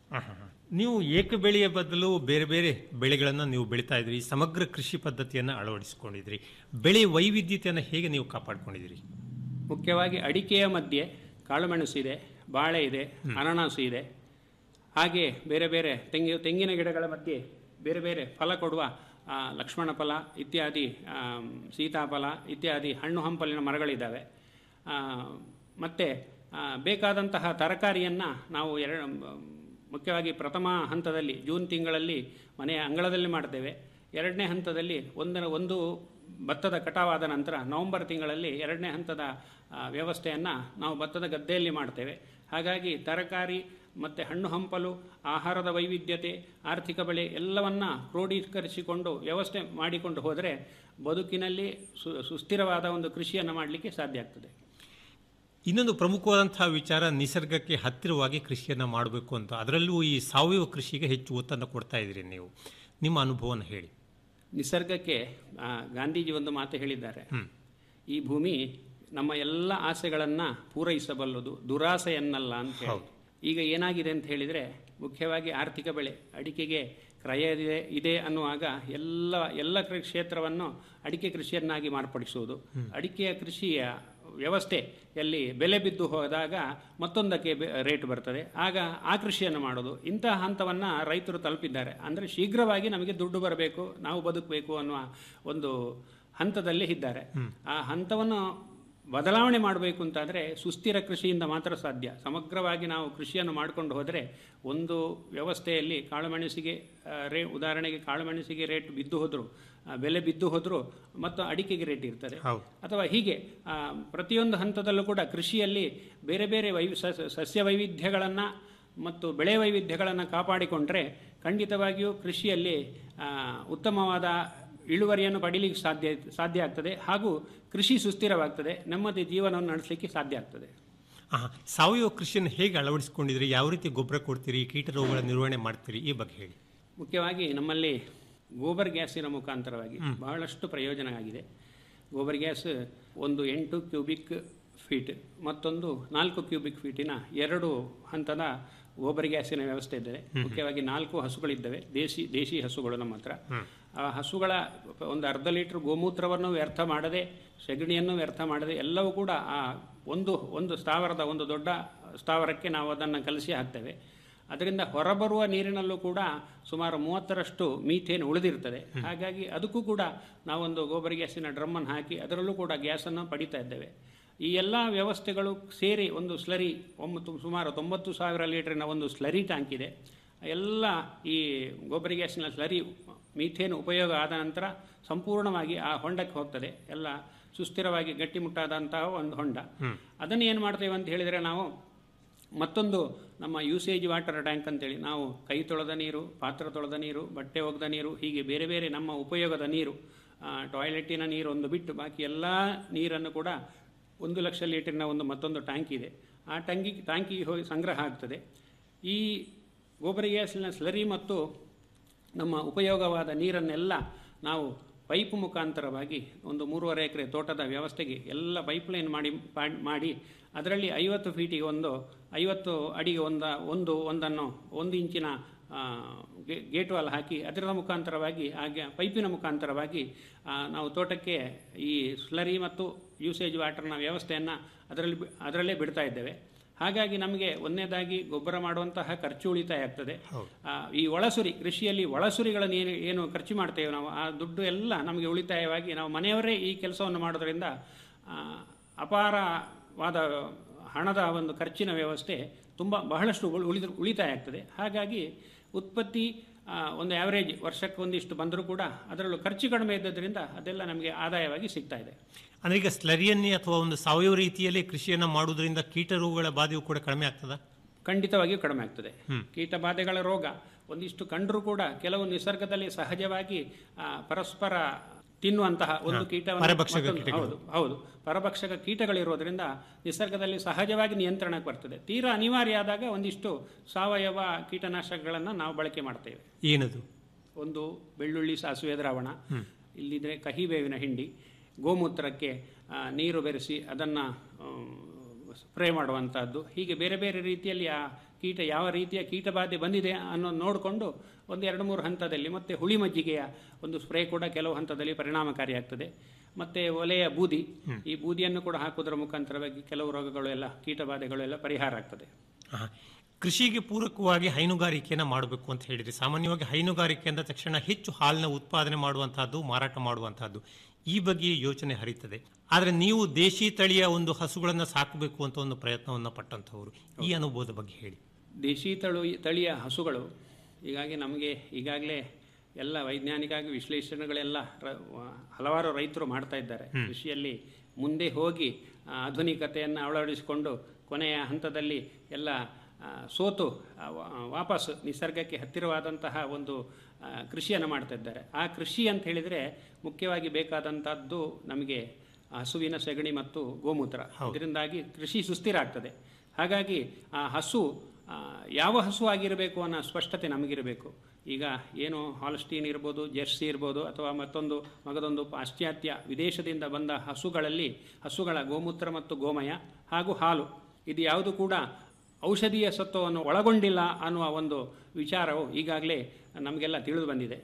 ನೀವು ಏಕ ಬೆಳೆಯ ಬದಲು ಬೇರೆ ಬೇರೆ ಬೆಳೆಗಳನ್ನು ನೀವು ಬೆಳೀತಾ ಇದ್ರಿ ಸಮಗ್ರ ಕೃಷಿ ಪದ್ಧತಿಯನ್ನು ಅಳವಡಿಸಿಕೊಂಡಿದ್ರಿ ಬೆಳೆ ವೈವಿಧ್ಯತೆಯನ್ನು ಹೇಗೆ ನೀವು ಕಾಪಾಡ್ಕೊಂಡಿದ್ದೀರಿ ಮುಖ್ಯವಾಗಿ ಅಡಿಕೆಯ ಮಧ್ಯೆ ಕಾಳುಮೆಣಸು ಇದೆ ಬಾಳೆ ಇದೆ ಅನನಾಸು ಇದೆ ಹಾಗೆ ಬೇರೆ ಬೇರೆ ತೆಂಗಿ ತೆಂಗಿನ ಗಿಡಗಳ ಮಧ್ಯೆ ಬೇರೆ ಬೇರೆ ಫಲ ಕೊಡುವ ಆ, ಲಕ್ಷ್ಮಣ ಫಲ ಇತ್ಯಾದಿ ಆಮ್, ಸೀತಾಫಲ ಇತ್ಯಾದಿ ಹಣ್ಣು ಹಂಪಲಿನ ಮರಗಳಿದ್ದಾವೆ ಆ, ಮತ್ತೆ ಆ, ಬೇಕಾದಂತಹ ತರಕಾರಿಯನ್ನು ನಾವು ಎರಡು ಮುಖ್ಯವಾಗಿ ಪ್ರಥಮ ಹಂತದಲ್ಲಿ ಜೂನ್ ತಿಂಗಳಲ್ಲಿ ಮನೆಯ ಅಂಗಳದಲ್ಲಿ ಮಾಡ್ತೇವೆ ಎರಡನೇ ಹಂತದಲ್ಲಿ ಒಂದರ ಒಂದು ಭತ್ತದ ಕಟಾವಾದ ನಂತರ ನವೆಂಬರ್ ತಿಂಗಳಲ್ಲಿ ಎರಡನೇ ಹಂತದ ವ್ಯವಸ್ಥೆಯನ್ನು ನಾವು ಭತ್ತದ ಗದ್ದೆಯಲ್ಲಿ ಮಾಡ್ತೇವೆ ಹಾಗಾಗಿ ತರಕಾರಿ ಮತ್ತು ಹಣ್ಣು ಹಂಪಲು ಆಹಾರದ ವೈವಿಧ್ಯತೆ ಆರ್ಥಿಕ ಬೆಳೆ ಎಲ್ಲವನ್ನ ಕ್ರೋಢೀಕರಿಸಿಕೊಂಡು ವ್ಯವಸ್ಥೆ ಮಾಡಿಕೊಂಡು ಹೋದರೆ ಬದುಕಿನಲ್ಲಿ ಸು ಸುಸ್ಥಿರವಾದ ಒಂದು ಕೃಷಿಯನ್ನು ಮಾಡಲಿಕ್ಕೆ ಸಾಧ್ಯ ಆಗ್ತದೆ ಇನ್ನೊಂದು ಪ್ರಮುಖವಾದಂತಹ ವಿಚಾರ ನಿಸರ್ಗಕ್ಕೆ ಹತ್ತಿರವಾಗಿ ಕೃಷಿಯನ್ನು ಮಾಡಬೇಕು ಅಂತ ಅದರಲ್ಲೂ ಈ ಸಾವಯವ ಕೃಷಿಗೆ ಹೆಚ್ಚು ಒತ್ತನ್ನು ಕೊಡ್ತಾ ಇದ್ದೀರಿ ನೀವು ನಿಮ್ಮ ಅನುಭವವನ್ನು ಹೇಳಿ ನಿಸರ್ಗಕ್ಕೆ ಆ, ಗಾಂಧೀಜಿ ಒಂದು ಮಾತು ಹೇಳಿದ್ದಾರೆ ಈ ಭೂಮಿ ನಮ್ಮ ಎಲ್ಲ ಆಸೆಗಳನ್ನು ಪೂರೈಸಬಲ್ಲದು ದುರಾಸೆಯನ್ನಲ್ಲ ಅಂತ ಹೇಳಿ ಈಗ ಏನಾಗಿದೆ ಅಂತ ಹೇಳಿದರೆ ಮುಖ್ಯವಾಗಿ ಆರ್ಥಿಕ ಬೆಳೆ ಅಡಿಕೆಗೆ ಕ್ರಯ ಇದೆ ಇದೆ ಅನ್ನುವಾಗ ಎಲ್ಲ ಎಲ್ಲ ಕೃ- ಕ್ಷೇತ್ರವನ್ನು ಅಡಿಕೆ ಕೃಷಿಯನ್ನಾಗಿ ಮಾರ್ಪಡಿಸುವುದು ಅಡಿಕೆಯ ಕೃಷಿಯ ವ್ಯವಸ್ಥೆಯಲ್ಲಿ ಬೆಲೆ ಬಿದ್ದು ಹೋದಾಗ ಮತ್ತೊಂದಕ್ಕೆ ಬೆ- ರೇಟ್ ಬರ್ತದೆ ಆಗ ಆ ಕೃಷಿಯನ್ನು ಮಾಡೋದು ಇಂತಹ ಹಂತವನ್ನು ರೈತರು ತಲುಪಿದ್ದಾರೆ ಅಂದರೆ ಶೀಘ್ರವಾಗಿ ನಮಗೆ ದುಡ್ಡು ಬರಬೇಕು ನಾವು ಬದುಕಬೇಕು ಅನ್ನುವ ಒಂದು ಹಂತದಲ್ಲಿ ಇದ್ದಾರೆ ಆ ಹಂತವನ್ನು ಬದಲಾವಣೆ ಮಾಡಬೇಕು ಅಂತಾದರೆ ಸುಸ್ಥಿರ ಕೃಷಿಯಿಂದ ಮಾತ್ರ ಸಾಧ್ಯ ಸಮಗ್ರವಾಗಿ ನಾವು ಕೃಷಿಯನ್ನು ಮಾಡಿಕೊಂಡು ಹೋದರೆ ಒಂದು ವ್ಯವಸ್ಥೆಯಲ್ಲಿ ಕಾಳುಮೆಣಸಿಗೆ ಆ, ರೇ ಉದಾಹರಣೆಗೆ ಕಾಳುಮೆಣಸಿಗೆ ರೇಟ್ ಬಿದ್ದು ಹೋದರೂ ಬೆಲೆ ಬಿದ್ದು ಹೋದರೂ ಮತ್ತು ಅಡಿಕೆಗೆ ರೇಟ್ ಇರ್ತದೆ ಅಥವಾ ಹೀಗೆ ಆ, ಪ್ರತಿಯೊಂದು ಹಂತದಲ್ಲೂ ಕೂಡ ಕೃಷಿಯಲ್ಲಿ ಬೇರೆ ಬೇರೆ ವೈ ಸಸ್ಯ- ಸಸ್ಯ ವೈವಿಧ್ಯಗಳನ್ನು ಮತ್ತು ಬೆಳೆ ವೈವಿಧ್ಯಗಳನ್ನು ಕಾಪಾಡಿಕೊಂಡ್ರೆ ಖಂಡಿತವಾಗಿಯೂ ಕೃಷಿಯಲ್ಲಿ ಆ, ಉತ್ತಮವಾದ ಇಳುವರಿಯನ್ನು ಪಡೀಲಿಕ್ಕೆ ಸಾಧ್ಯ ಸಾಧ್ಯ ಆಗ್ತದೆ ಹಾಗೂ ಕೃಷಿ ಸುಸ್ಥಿರವಾಗ್ತದೆ ನೆಮ್ಮದಿ ಜೀವನವನ್ನು ನಡೆಸಲಿಕ್ಕೆ ಸಾಧ್ಯ ಆಗ್ತದೆ ಆಹಾ, ಸಾವಯವ ಕೃಷಿಯನ್ನು ಹೇಗೆ ಅಳವಡಿಸಿಕೊಂಡಿದ್ದೀರಿ ಯಾವ ರೀತಿ ಗೊಬ್ಬರ ಕೊಡ್ತೀರಿ ಕೀಟ ರೋಗಗಳ ನಿರ್ವಹಣೆ ಮಾಡ್ತೀರಿ ಈ ಬಗ್ಗೆ ಹೇಳಿ ಮುಖ್ಯವಾಗಿ ನಮ್ಮಲ್ಲಿ ಗೋಬರ್ ಗ್ಯಾಸಿನ ಮುಖಾಂತರವಾಗಿ ಬಹಳಷ್ಟು ಪ್ರಯೋಜನ ಆಗಿದೆ ಗೋಬರ್ ಗ್ಯಾಸ್ ಒಂದು ಎಂಟು ಕ್ಯೂಬಿಕ್ ಫೀಟ್ ಮತ್ತೊಂದು ನಾಲ್ಕು ಕ್ಯೂಬಿಕ್ ಫೀಟಿನ ಎರಡು ಹಂತದ ಗೋಬರ್ ಗ್ಯಾಸಿನ ವ್ಯವಸ್ಥೆ ಇದೆ ಮುಖ್ಯವಾಗಿ ನಾಲ್ಕು ಹಸುಗಳಿದ್ದಾವೆ ದೇಶಿ ದೇಶಿ ಹಸುಗಳು ನಮ್ಮ ಹತ್ರ ಆ ಹಸುಗಳ ಒಂದು ಅರ್ಧ ಲೀಟರ್ ಗೋಮೂತ್ರವನ್ನು ವ್ಯರ್ಥ ಮಾಡದೆ ಸೆಗಣಿಯನ್ನು ವ್ಯರ್ಥ ಮಾಡದೆ ಎಲ್ಲವೂ ಕೂಡ ಆ ಒಂದು ಒಂದು ಸ್ಥಾವರದ ಒಂದು ದೊಡ್ಡ ಸ್ಥಾವರಕ್ಕೆ ನಾವು ಅದನ್ನು ಕಲಸಿ ಹಾಕ್ತೇವೆ ಅದರಿಂದ ಹೊರಬರುವ ನೀರಿನಲ್ಲೂ ಕೂಡ ಸುಮಾರು ಮೂವತ್ತರಷ್ಟು ಮೀಥೇನ್ ಉಳಿದಿರ್ತದೆ ಹಾಗಾಗಿ ಅದಕ್ಕೂ ಕೂಡ ನಾವೊಂದು ಗೋಬರ್ ಗ್ಯಾಸಿನ ಡ್ರಮ್ಮನ್ನು ಹಾಕಿ ಅದರಲ್ಲೂ ಕೂಡ ಗ್ಯಾಸನ್ನು ಪಡಿತಾ ಇದ್ದೇವೆ ಈ ಎಲ್ಲ ವ್ಯವಸ್ಥೆಗಳು ಸೇರಿ ಒಂದು ಸ್ಲರಿ ಒಂಬತ್ತು ಸುಮಾರು ತೊಂಬತ್ತು ಸಾವಿರ ಲೀಟರಿನ ಒಂದು ಸ್ಲರಿ ಟ್ಯಾಂಕ್ ಇದೆ ಎಲ್ಲ ಈ ಗೊಬ್ಬರ ಗ್ಯಾಸಿನ ಸ್ಲರಿ ಮೀಥೇನ್ ಉಪಯೋಗ ಆದ ನಂತರ ಸಂಪೂರ್ಣವಾಗಿ ಆ ಹೊಂಡಕ್ಕೆ ಹೋಗ್ತದೆ ಎಲ್ಲ ಸುಸ್ಥಿರವಾಗಿ ಗಟ್ಟಿಮುಟ್ಟಾದಂತಹ ಒಂದು ಹೊಂಡ ಅದನ್ನು ಏನು ಮಾಡ್ತೇವೆ ಅಂತ ಹೇಳಿದರೆ ನಾವು ಮತ್ತೊಂದು ನಮ್ಮ ಯೂಸೇಜ್ ವಾಟರ್ ಟ್ಯಾಂಕ್ ಅಂತೇಳಿ ನಾವು ಕೈ ತೊಳೆದ ನೀರು ಪಾತ್ರ ತೊಳೆದ ನೀರು ಬಟ್ಟೆ ಒಗೆದ ನೀರು ಹೀಗೆ ಬೇರೆ ಬೇರೆ ನಮ್ಮ ಉಪಯೋಗದ ನೀರು ಆ, ಟಾಯ್ಲೆಟ್ಟಿನ ನೀರು ಒಂದು ಬಿಟ್ಟು ಬಾಕಿ ಎಲ್ಲ ನೀರನ್ನು ಕೂಡ ಒಂದು ಲಕ್ಷ ಲೀಟರ್ನ ಒಂದು ಮತ್ತೊಂದು ಟ್ಯಾಂಕ್ ಇದೆ ಆ ಟ್ಯಾಂಕಿ ಟ್ಯಾಂಕಿಗೆ ಹೋಗಿ ಸಂಗ್ರಹ ಆಗ್ತದೆ ಈ ಗೋಬರ್ ಗ್ಯಾಸಿನ ಸ್ಲರಿ ಮತ್ತು ನಮ್ಮ ಉಪಯೋಗವಾದ ನೀರನ್ನೆಲ್ಲ ನಾವು ಪೈಪ್ ಮುಖಾಂತರವಾಗಿ ಒಂದು ಮೂರುವರೆ ಎಕರೆ ತೋಟದ ವ್ಯವಸ್ಥೆಗೆ ಎಲ್ಲ ಪೈಪ್ಲೈನ್ ಮಾಡಿ ಪಾ- ಮಾಡಿ ಅದರಲ್ಲಿ ಐವತ್ತು ಫೀಟಿಗೆ ಒಂದು ಐವತ್ತು ಅಡಿಗೆ ಒಂದ ಒಂದು ಒಂದನ್ನು ಒಂದು ಇಂಚಿನ ಆ, ಗೆ- ಗೇಟ್ ವಾಲ್ ಹಾಕಿ ಅದರ ಮುಖಾಂತರವಾಗಿ ಹಾಗೆ ಪೈಪಿನ ಮುಖಾಂತರವಾಗಿ ಆ, ನಾವು ತೋಟಕ್ಕೆ ಈ ಸ್ಲರಿ ಮತ್ತು ಯೂಸೇಜ್ ವಾಟರ್ನ ವ್ಯವಸ್ಥೆಯನ್ನು ಅದರಲ್ಲಿ ಬಿ- ಅದರಲ್ಲೇ ಬಿಡ್ತಾ ಇದ್ದೇವೆ ಹಾಗಾಗಿ ನಮಗೆ ಒಂದನೇದಾಗಿ ಗೊಬ್ಬರ ಮಾಡುವಂತಹ ಖರ್ಚು ಉಳಿತಾಯ ಆಗ್ತದೆ ಆ, ಈ ಒಳಸುರಿ ಕೃಷಿಯಲ್ಲಿ ಒಳಸುರಿಗಳನ್ನು ಏನು ಏನು ಖರ್ಚು ಮಾಡ್ತೇವೆ ನಾವು ಆ ದುಡ್ಡು ಎಲ್ಲ ನಮಗೆ ಉಳಿತಾಯವಾಗಿ ನಾವು ಮನೆಯವರೇ ಈ ಕೆಲಸವನ್ನು ಮಾಡೋದರಿಂದ ಆ, ಅಪಾರವಾದ ಹಣದ ಒಂದು ಖರ್ಚಿನ ವ್ಯವಸ್ಥೆ ತುಂಬ ಬಹಳಷ್ಟು ಉಳಿ- ಉಳಿದ ಉಳಿತಾಯ ಆಗ್ತದೆ ಹಾಗಾಗಿ ಉತ್ಪತ್ತಿ ಆ, ಒಂದು ಆ್ಯಾವರೇಜ್ ವರ್ಷಕ್ಕೆ ಒಂದಿಷ್ಟು ಬಂದರೂ ಕೂಡ ಅದರಲ್ಲೂ ಖರ್ಚು ಕಡಿಮೆ ಇದ್ದದ್ರಿಂದ ಅದೆಲ್ಲ ನಮಗೆ ಆದಾಯವಾಗಿ ಸಿಗ್ತಾ ಇದೆ ಅಂದ್ರೆ ಈಗ ಸ್ಲರಿಯನ್ನೇ ಅಥವಾ ಒಂದು ಸಾವಯವ ರೀತಿಯಲ್ಲಿ ಕೃಷಿಯನ್ನ ಮಾಡುವುದರಿಂದ ಕೀಟ ರೋಗಗಳ ಬಾಧೆಯು ಕೂಡ ಕಡಿಮೆ ಆಗ್ತದ ಖಂಡಿತವಾಗಿಯೂ ಕಡಿಮೆ ಆಗ್ತದೆ ಕೀಟ ಬಾಧೆಗಳ ರೋಗ ಒಂದಿಷ್ಟು ಕಂಡರೂ ಕೂಡ ಕೆಲವು ನಿಸರ್ಗದಲ್ಲಿ ಸಹಜವಾಗಿ ಆ, ಪರಸ್ಪರ ತಿನ್ನುವಂತಹ ಒಂದು ಹಾ, ಕೀಟವನ್ನು ಪರಭಕ್ಷಕ ಮತ್ತೊಂದು- ಕೀಟಗಳು. ಹೌದು ಹೌದು ಪರಭಕ್ಷಕ ಕೀಟಗಳಿರೋದ್ರಿಂದ ನಿಸರ್ಗದಲ್ಲಿ ಸಹಜವಾಗಿ ನಿಯಂತ್ರಣಕ್ಕೆ ಬರ್ತದೆ ತೀರಾ ಅನಿವಾರ್ಯ ಆದಾಗ ಒಂದಿಷ್ಟು ಸಾವಯವ ಕೀಟನಾಶಕಗಳನ್ನು ನಾವು ಬಳಕೆ ಮಾಡ್ತೇವೆ ಏನದು ಒಂದು ಬೆಳ್ಳುಳ್ಳಿ ಸಾಸಿವೆ ದ್ರಾವಣ ಇಲ್ಲಿದ್ರೆ ಕಹಿ ಬೇವಿನ ಹಿಂಡಿ ಗೋಮೂತ್ರಕ್ಕೆ ಆ, ನೀರು ಬೆರೆಸಿ ಅದನ್ನು ಸ್ಪ್ರೇ ಮಾಡುವಂಥದ್ದು ಹೀಗೆ ಬೇರೆ ಬೇರೆ ರೀತಿಯಲ್ಲಿ ಆ ಕೀಟ ಯಾವ ರೀತಿಯ ಕೀಟಬಾಧೆ ಬಂದಿದೆ ಅನ್ನೋ ನೋಡಿಕೊಂಡು ಒಂದು ಎರಡು ಮೂರು ಹಂತದಲ್ಲಿ ಮತ್ತು ಹುಳಿ ಮಜ್ಜಿಗೆಯ ಒಂದು ಸ್ಪ್ರೇ ಕೂಡ ಕೆಲವು ಹಂತದಲ್ಲಿ ಪರಿಣಾಮಕಾರಿಯಾಗ್ತದೆ ಮತ್ತು ಒಲೆಯ ಬೂದಿ ಈ ಬೂದಿಯನ್ನು ಕೂಡ ಹಾಕೋದ್ರ ಮುಖಾಂತರವಾಗಿ ಕೆಲವು ರೋಗಗಳು ಎಲ್ಲ ಕೀಟಬಾಧೆಗಳು ಎಲ್ಲ ಪರಿಹಾರ ಆಗ್ತದೆ ಆಹಾ. ಕೃಷಿಗೆ ಪೂರಕವಾಗಿ ಹೈನುಗಾರಿಕೆಯನ್ನು ಮಾಡಬೇಕು ಅಂತ ಹೇಳಿದ್ರಿ ಸಾಮಾನ್ಯವಾಗಿ ಹೈನುಗಾರಿಕೆ ಅಂದ ತಕ್ಷಣ ಹೆಚ್ಚು ಹಾಲಿನ ಉತ್ಪಾದನೆ ಮಾಡುವಂತಹದ್ದು ಮಾರಾಟ ಮಾಡುವಂತಹದ್ದು ಈ ಬಗ್ಗೆ ಯೋಚನೆ ಹರಿತದೆ ಆದರೆ ನೀವು ದೇಶಿ ತಳಿಯ ಒಂದು ಹಸುಗಳನ್ನು ಸಾಕಬೇಕು ಅಂತ ಒಂದು ಪ್ರಯತ್ನವನ್ನು ಪಟ್ಟಂತಹವರು ಈ ಅನುಭವದ ಬಗ್ಗೆ ಹೇಳಿ ದೇಶಿ ತಳು ತಳಿಯ ಹಸುಗಳು ಹೀಗಾಗಿ ನಮಗೆ ಈಗಾಗಲೇ ಎಲ್ಲ ವೈಜ್ಞಾನಿಕ ವಿಶ್ಲೇಷಣೆಗಳೆಲ್ಲ ರ- ವ- ಹಲವಾರು ರೈತರು ಮಾಡ್ತಾ ಇದ್ದಾರೆ ಕೃಷಿಯಲ್ಲಿ ಮುಂದೆ ಹೋಗಿ ಆ, ಆಧುನಿಕತೆಯನ್ನು ಅಳವಡಿಸಿಕೊಂಡು ಕೊನೆಯ ಹಂತದಲ್ಲಿ ಎಲ್ಲ ಆ, ಸೋತು ಆ, ವಾ- ವಾಪಸ್ ನಿಸರ್ಗಕ್ಕೆ ಹತ್ತಿರವಾದಂತಹ ಒಂದು ಆ, ಕೃಷಿಯನ್ನು ಮಾಡ್ತಾ ಇದ್ದಾರೆ ಆ ಕೃಷಿ ಅಂತ ಹೇಳಿದರೆ ಮುಖ್ಯವಾಗಿ ಬೇಕಾದಂಥದ್ದು ನಮಗೆ ಹಸುವಿನ ಸಗಣಿ ಮತ್ತು ಗೋಮೂತ್ರ ಇದರಿಂದಾಗಿ ಕೃಷಿ ಸುಸ್ಥಿರ ಆಗ್ತದೆ ಹಾಗಾಗಿ ಆ ಹಸು ಆ, ಯಾವ ಹಸು ಆಗಿರಬೇಕು ಅನ್ನೋ ಸ್ಪಷ್ಟತೆ ನಮಗಿರಬೇಕು ಈಗ ಏನು ಹಾಲ್ಸ್ಟೀನ್ ಇರ್ಬೋದು ಜೆರ್ಸಿ ಇರ್ಬೋದು ಅಥವಾ ಮತ್ತೊಂದು ಮಗದೊಂದು ಪಾಶ್ಚಾತ್ಯ ವಿದೇಶದಿಂದ ಬಂದ ಹಸುಗಳಲ್ಲಿ ಹಸುಗಳ ಗೋಮೂತ್ರ ಮತ್ತು ಗೋಮಯ ಹಾಗೂ ಹಾಲು ಇದು ಯಾವುದು ಕೂಡ ಔಷಧೀಯ ಸತ್ವವನ್ನು ಒಳಗೊಂಡಿಲ್ಲ ಅನ್ನುವ ಒಂದು ವಿಚಾರವು ಈಗಾಗಲೇ ನಮಗೆಲ್ಲ ತಿಳಿದು ಬಂದಿದೆ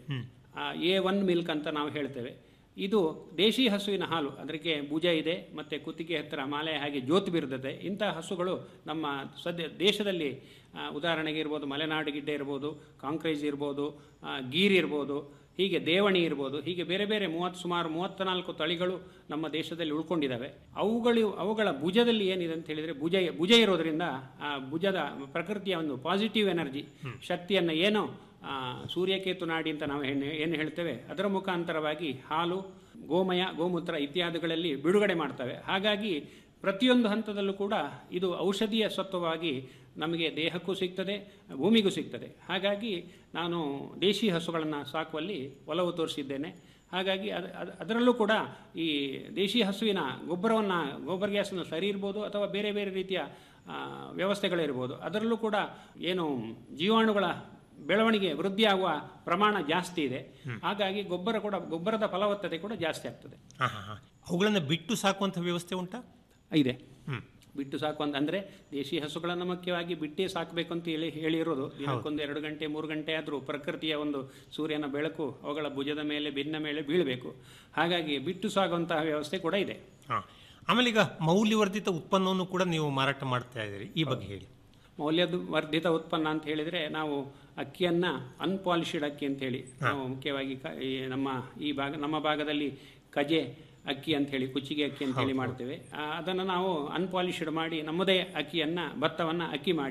ಎ ಒನ್ ಮಿಲ್ಕ್ ಅಂತ ನಾವು ಹೇಳ್ತೇವೆ ಇದು ದೇಶಿ ಹಸುವಿನ ಹಾಲು ಅದಕ್ಕೆ ಭುಜ ಇದೆ ಮತ್ತು ಕುತ್ತಿಗೆ ಹತ್ತಿರ ಮಾಲೆ ಹಾಗೆ ಜ್ಯೋತಿ ಬಿರುತ್ತದೆ ಇಂತಹ ಹಸುಗಳು ನಮ್ಮ ಸದ್ಯ ದೇಶದಲ್ಲಿ ಆ, ಉದಾಹರಣೆಗೆ ಇರ್ಬೋದು ಮಲೆನಾಡು ಗಿಡ್ಡೆ ಇರ್ಬೋದು ಕಾಂಕ್ರೇಜ್ ಇರ್ಬೋದು ಆ, ಗೀರ್ ಇರ್ಬೋದು ಹೀಗೆ ದೇವಣಿ ಇರ್ಬೋದು ಹೀಗೆ ಬೇರೆ ಬೇರೆ ಮೂವತ್ತು ಸುಮಾರು ಮೂವತ್ತ್ನಾಲ್ಕು ತಳಿಗಳು ನಮ್ಮ ದೇಶದಲ್ಲಿ ಉಳ್ಕೊಂಡಿದ್ದಾವೆ ಅವುಗಳು ಅವುಗಳ ಭುಜದಲ್ಲಿ ಏನಿದೆ ಅಂತ ಹೇಳಿದರೆ ಭುಜ ಭುಜ ಇರೋದ್ರಿಂದ ಆ ಭುಜದ ಪ್ರಕೃತಿಯ ಒಂದು ಪಾಸಿಟಿವ್ ಎನರ್ಜಿ ಶಕ್ತಿಯನ್ನು ಏನೋ ಆ, ಸೂರ್ಯಕೇತು ನಾಡಿ ಅಂತ ನಾವು ಏನು ಏನು ಹೇಳ್ತೇವೆ ಅದರ ಮುಖಾಂತರವಾಗಿ ಹಾಲು ಗೋಮಯ ಗೋಮೂತ್ರ ಇತ್ಯಾದಿಗಳಲ್ಲಿ ಬಿಡುಗಡೆ ಮಾಡ್ತವೆ ಹಾಗಾಗಿ ಪ್ರತಿಯೊಂದು ಹಂತದಲ್ಲೂ ಕೂಡ ಇದು ಔಷಧೀಯ ಸತ್ವವಾಗಿ ನಮಗೆ ದೇಹಕ್ಕೂ ಸಿಗ್ತದೆ ಭೂಮಿಗೂ ಸಿಗ್ತದೆ ಹಾಗಾಗಿ ನಾನು ದೇಶಿ ಹಸುಗಳನ್ನು ಸಾಕುವಲ್ಲಿ ಒಲವು ತೋರಿಸಿದ್ದೇನೆ ಹಾಗಾಗಿ ಅದು ಅದು- ಅದರಲ್ಲೂ ಕೂಡ ಈ ದೇಶಿ ಹಸುವಿನ ಗೊಬ್ಬರವನ್ನು ಗೊಬ್ಬರ ಗ್ಯಾಸನ್ನು ಸರಿ ಇರ್ಬೋದು ಅಥವಾ ಬೇರೆ ಬೇರೆ ರೀತಿಯ ಆ, ವ್ಯವಸ್ಥೆಗಳಿರ್ಬೋದು ಅದರಲ್ಲೂ ಕೂಡ ಏನು ಜೀವಾಣುಗಳ ಬೆಳವಣಿಗೆ ವೃದ್ಧಿಯಾಗುವ ಪ್ರಮಾಣ ಜಾಸ್ತಿ ಇದೆ ಹಾಗಾಗಿ ಗೊಬ್ಬರ ಕೂಡ ಗೊಬ್ಬರದ ಫಲವತ್ತತೆ ಕೂಡ ಜಾಸ್ತಿ ಆಗ್ತದೆ ಹಾ ಹಾ ಹಾ ಅವುಗಳನ್ನು ಬಿಟ್ಟು ಸಾಕುವಂಥ ವ್ಯವಸ್ಥೆ ಉಂಟಾ ಇದೆ ಬಿಟ್ಟು ಸಾಕು ಅಂತ ಅಂದರೆ ದೇಶಿ ಹಸುಗಳನ್ನು ಮುಖ್ಯವಾಗಿ ಬಿಟ್ಟೇ ಸಾಕಬೇಕು ಅಂತ ಹೇಳಿ ಹೇಳಿರೋದು ದಿನಕ್ಕೊಂದು ಎರಡು ಗಂಟೆ ಮೂರು ಗಂಟೆ ಆದರೂ ಪ್ರಕೃತಿಯ ಒಂದು ಸೂರ್ಯನ ಬೆಳಕು ಅವುಗಳ ಭುಜದ ಮೇಲೆ ಬೆನ್ನ ಮೇಲೆ ಬೀಳಬೇಕು ಹಾಗಾಗಿ ಬಿಟ್ಟು ಸಾಗುವಂತಹ ವ್ಯವಸ್ಥೆ ಕೂಡ ಇದೆ ಹಾ ಆಮೇಲೆ ಈಗ ಮೌಲ್ಯವರ್ಧಿತ ಉತ್ಪನ್ನವನ್ನು ಕೂಡ ನೀವು ಮಾರಾಟ ಮಾಡ್ತಾ ಇದ್ದೀರಿ ಈ ಬಗ್ಗೆ ಹೇಳಿ ಮೌಲ್ಯದ ವರ್ಧಿತ ಉತ್ಪನ್ನ ಅಂತ ಹೇಳಿದರೆ ನಾವು ಅಕ್ಕಿಯನ್ನು ಅನ್ಪಾಲಿಶ್ಡ್ ಅಕ್ಕಿ ಅಂತ ಹೇಳಿ ನಾವು ಮುಖ್ಯವಾಗಿ ಕ- ಈ ನಮ್ಮ ಈ ಭಾಗ ನಮ್ಮ ಭಾಗದಲ್ಲಿ ಕಜೆ ಅಕ್ಕಿ ಅಂತ ಹೇಳಿ ಕುಚ್ಚಿಗೆ ಅಕ್ಕಿ ಅಂತ ಹೇಳಿ ಮಾಡ್ತೇವೆ ಆ, ಅದನ್ನು ನಾವು ಅನ್ಪಾಲಿಶ್ಡ್ ಮಾಡಿ ನಮ್ಮದೇ ಅಕ್ಕಿಯನ್ನು ಭತ್ತವನ್ನು ಅಕ್ಕಿ ಮಾಡಿ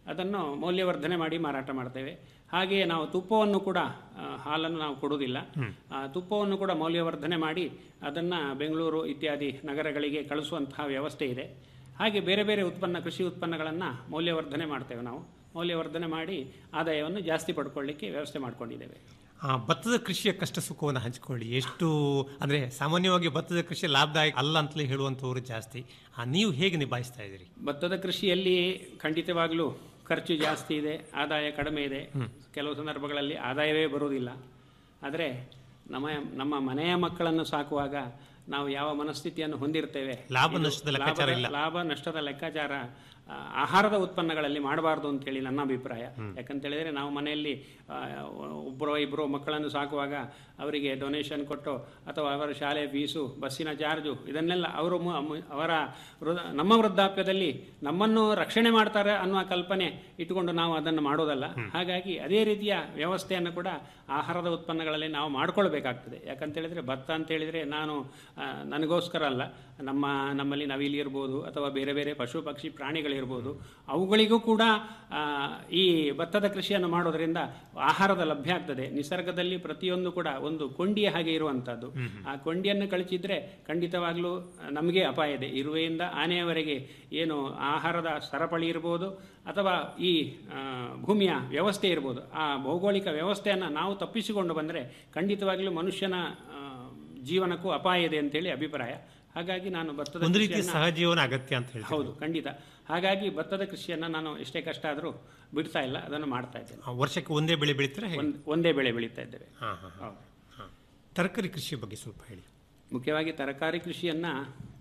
ಅದನ್ನು ಮೌಲ್ಯವರ್ಧನೆ ಮಾಡಿ ಮಾರಾಟ ಮಾಡ್ತೇವೆ ಹಾಗೆಯೇ ನಾವು ತುಪ್ಪವನ್ನು ಕೂಡ ಆ, ಹಾಲನ್ನು ನಾವು ಕೊಡುವುದಿಲ್ಲ ಆ, ತುಪ್ಪವನ್ನು ಕೂಡ ಮೌಲ್ಯವರ್ಧನೆ ಮಾಡಿ ಅದನ್ನು ಬೆಂಗಳೂರು ಇತ್ಯಾದಿ ನಗರಗಳಿಗೆ ಕಳಿಸುವಂತಹ ವ್ಯವಸ್ಥೆ ಇದೆ ಹಾಗೆ ಬೇರೆ ಬೇರೆ ಉತ್ಪನ್ನ ಕೃಷಿ ಉತ್ಪನ್ನಗಳನ್ನು ಮೌಲ್ಯವರ್ಧನೆ ಮಾಡ್ತೇವೆ ನಾವು ಮೌಲ್ಯವರ್ಧನೆ ಮಾಡಿ ಆದಾಯವನ್ನು ಜಾಸ್ತಿ ಪಡ್ಕೊಳ್ಳಿಕ್ಕೆ ವ್ಯವಸ್ಥೆ ಮಾಡ್ಕೊಂಡಿದ್ದೇವೆ ಆ, ಭತ್ತದ ಕೃಷಿಯ ಕಷ್ಟ ಸುಖವನ್ನು ಹಂಚಿಕೊಳ್ಳಿ ಎಷ್ಟು ಅಂದರೆ ಸಾಮಾನ್ಯವಾಗಿ ಭತ್ತದ ಕೃಷಿ ಲಾಭದಾಯಕ ಅಲ್ಲ ಅಂತಲೇ ಹೇಳುವಂಥವ್ರು ಜಾಸ್ತಿ ಆ, ನೀವು ಹೇಗೆ ನಿಭಾಯಿಸ್ತಾ ಇದ್ದೀರಿ ಭತ್ತದ ಕೃಷಿಯಲ್ಲಿ ಖಂಡಿತವಾಗಲೂ ಖರ್ಚು ಜಾಸ್ತಿ ಇದೆ ಆದಾಯ ಕಡಿಮೆ ಇದೆ ಕೆಲವು ಸಂದರ್ಭಗಳಲ್ಲಿ ಆದಾಯವೇ ಬರುವುದಿಲ್ಲ ಆದರೆ ನಮ್ಮ ನಮ್ಮ ಮನೆಯ ಮಕ್ಕಳನ್ನು ಸಾಕುವಾಗ ನಾವು ಯಾವ ಮನಸ್ಥಿತಿಯನ್ನು ಹೊಂದಿರ್ತೇವೆ ಲಾಭ ಇದು ನಷ್ಟದ ಲೆಕ್ಕಾಚಾರ ಲಾಭದ- ಇಲ್ಲ. ಲಾಭ ನಷ್ಟದ ಲೆಕ್ಕಾಚಾರ ಆ, ಆಹಾರದ ಉತ್ಪನ್ನಗಳಲ್ಲಿ ಮಾಡಬಾರ್ದು ಅಂತೇಳಿ ನನ್ನ ಅಭಿಪ್ರಾಯ ಹ್ಮ್. ಯಾಕಂತೇಳಿದರೆ ನಾವು ಮನೆಯಲ್ಲಿ ಆ, ಒಬ್ಬರೋ ಇಬ್ಬರೋ ಮಕ್ಕಳನ್ನು ಸಾಕುವಾಗ ಅವರಿಗೆ ಡೊನೇಷನ್ ಕೊಟ್ಟು ಅಥವಾ ಅವರ ಶಾಲೆ ಫೀಸು ಬಸ್ಸಿನ ಚಾರ್ಜು ಇದನ್ನೆಲ್ಲ ಅವರು ಮು- ಮು- ಅವರ ವೃದ್ಧ- ನಮ್ಮ ವೃದ್ಧಾಪ್ಯದಲ್ಲಿ ನಮ್ಮನ್ನು ರಕ್ಷಣೆ ಮಾಡ್ತಾರೆ ಅನ್ನುವ ಕಲ್ಪನೆ ಇಟ್ಟುಕೊಂಡು ನಾವು ಅದನ್ನು ಮಾಡೋದಲ್ಲ ಹಾಗಾಗಿ ಅದೇ ರೀತಿಯ ವ್ಯವಸ್ಥೆಯನ್ನು ಕೂಡ ಆಹಾರದ ಉತ್ಪನ್ನಗಳಲ್ಲಿ ನಾವು ಮಾಡ್ಕೊಳ್ಬೇಕಾಗ್ತದೆ ಯಾಕಂತೇಳಿದರೆ ಭತ್ತ ಅಂತ ಹೇಳಿದರೆ ನಾನು ಆ, ನನಗೋಸ್ಕರ ಅಲ್ಲ ನಮ್ಮ ನಮ್ಮಲ್ಲಿ ನವಿಲಿ ಇರ್ಬೋದು ಅಥವಾ ಬೇರೆ ಬೇರೆ ಪಶು ಪಕ್ಷಿ ಪ್ರಾಣಿಗಳಿರ್ಬೋದು ಅವುಗಳಿಗೂ ಕೂಡ ಆ, ಈ ಭತ್ತದ ಕೃಷಿಯನ್ನು ಮಾಡೋದರಿಂದ ಆಹಾರದ ಲಭ್ಯ ಆಗ್ತದೆ ನಿಸರ್ಗದಲ್ಲಿ ಪ್ರತಿಯೊಂದು ಕೂಡ ಒಂದು ಕೊಂಡಿಯ ಹಾಗೆ ಇರುವಂಥದ್ದು ಆ ಕೊಂಡಿಯನ್ನು ಕಳಚಿದ್ರೆ ಖಂಡಿತವಾಗ್ಲೂ ನಮಗೆ ಅಪಾಯ ಇದೆ ಇರುವೆಯಿಂದ ಆನೆಯವರೆಗೆ ಏನು ಆಹಾರದ ಸರಪಳಿ ಇರ್ಬೋದು ಅಥವಾ ಈ ಆ, ಭೂಮಿಯ ವ್ಯವಸ್ಥೆ ಇರ್ಬೋದು ಆ ಭೌಗೋಳಿಕ ವ್ಯವಸ್ಥೆಯನ್ನು ನಾವು ತಪ್ಪಿಸಿಕೊಂಡು ಬಂದರೆ ಖಂಡಿತವಾಗ್ಲೂ ಮನುಷ್ಯನ ಆ, ಜೀವನಕ್ಕೂ ಅಪಾಯ ಇದೆ ಅಂತೇಳಿ ಅಭಿಪ್ರಾಯ ಹಾಗಾಗಿ ನಾನು ಭತ್ತದ ಒಂದು ರೀತಿಯ ಕೃಷಿಯನ್ನ- ಸಹಜೀವನ ಅಗತ್ಯ ಅಂತ ಹೇಳಿ ಹೌದು ಖಂಡಿತ ಹಾಗಾಗಿ ಭತ್ತದ ಕೃಷಿಯನ್ನು ನಾನು ಎಷ್ಟೇ ಕಷ್ಟ ಆದರೂ ಬಿಡ್ತಾ ಇಲ್ಲ ಅದನ್ನು ಮಾಡ್ತಾ ಇದ್ದೇನೆ ವರ್ಷಕ್ಕೆ ಒಂದೇ ಬೆಳೆ ಬೆಳೀತೀರಾ ಹೇಗೆ? ಒಂದ್- ಒಂದೇ ಬೆಳೆ ಬೆಳೀತಾ ಇದ್ದೇವೆ ಹಾಂ ಹಾಂ ಹೌದು ತರಕಾರಿ ಕೃಷಿ ಬಗ್ಗೆ ಸ್ವಲ್ಪ ಹೇಳಿ ಮುಖ್ಯವಾಗಿ ತರಕಾರಿ ಕೃಷಿಯನ್ನು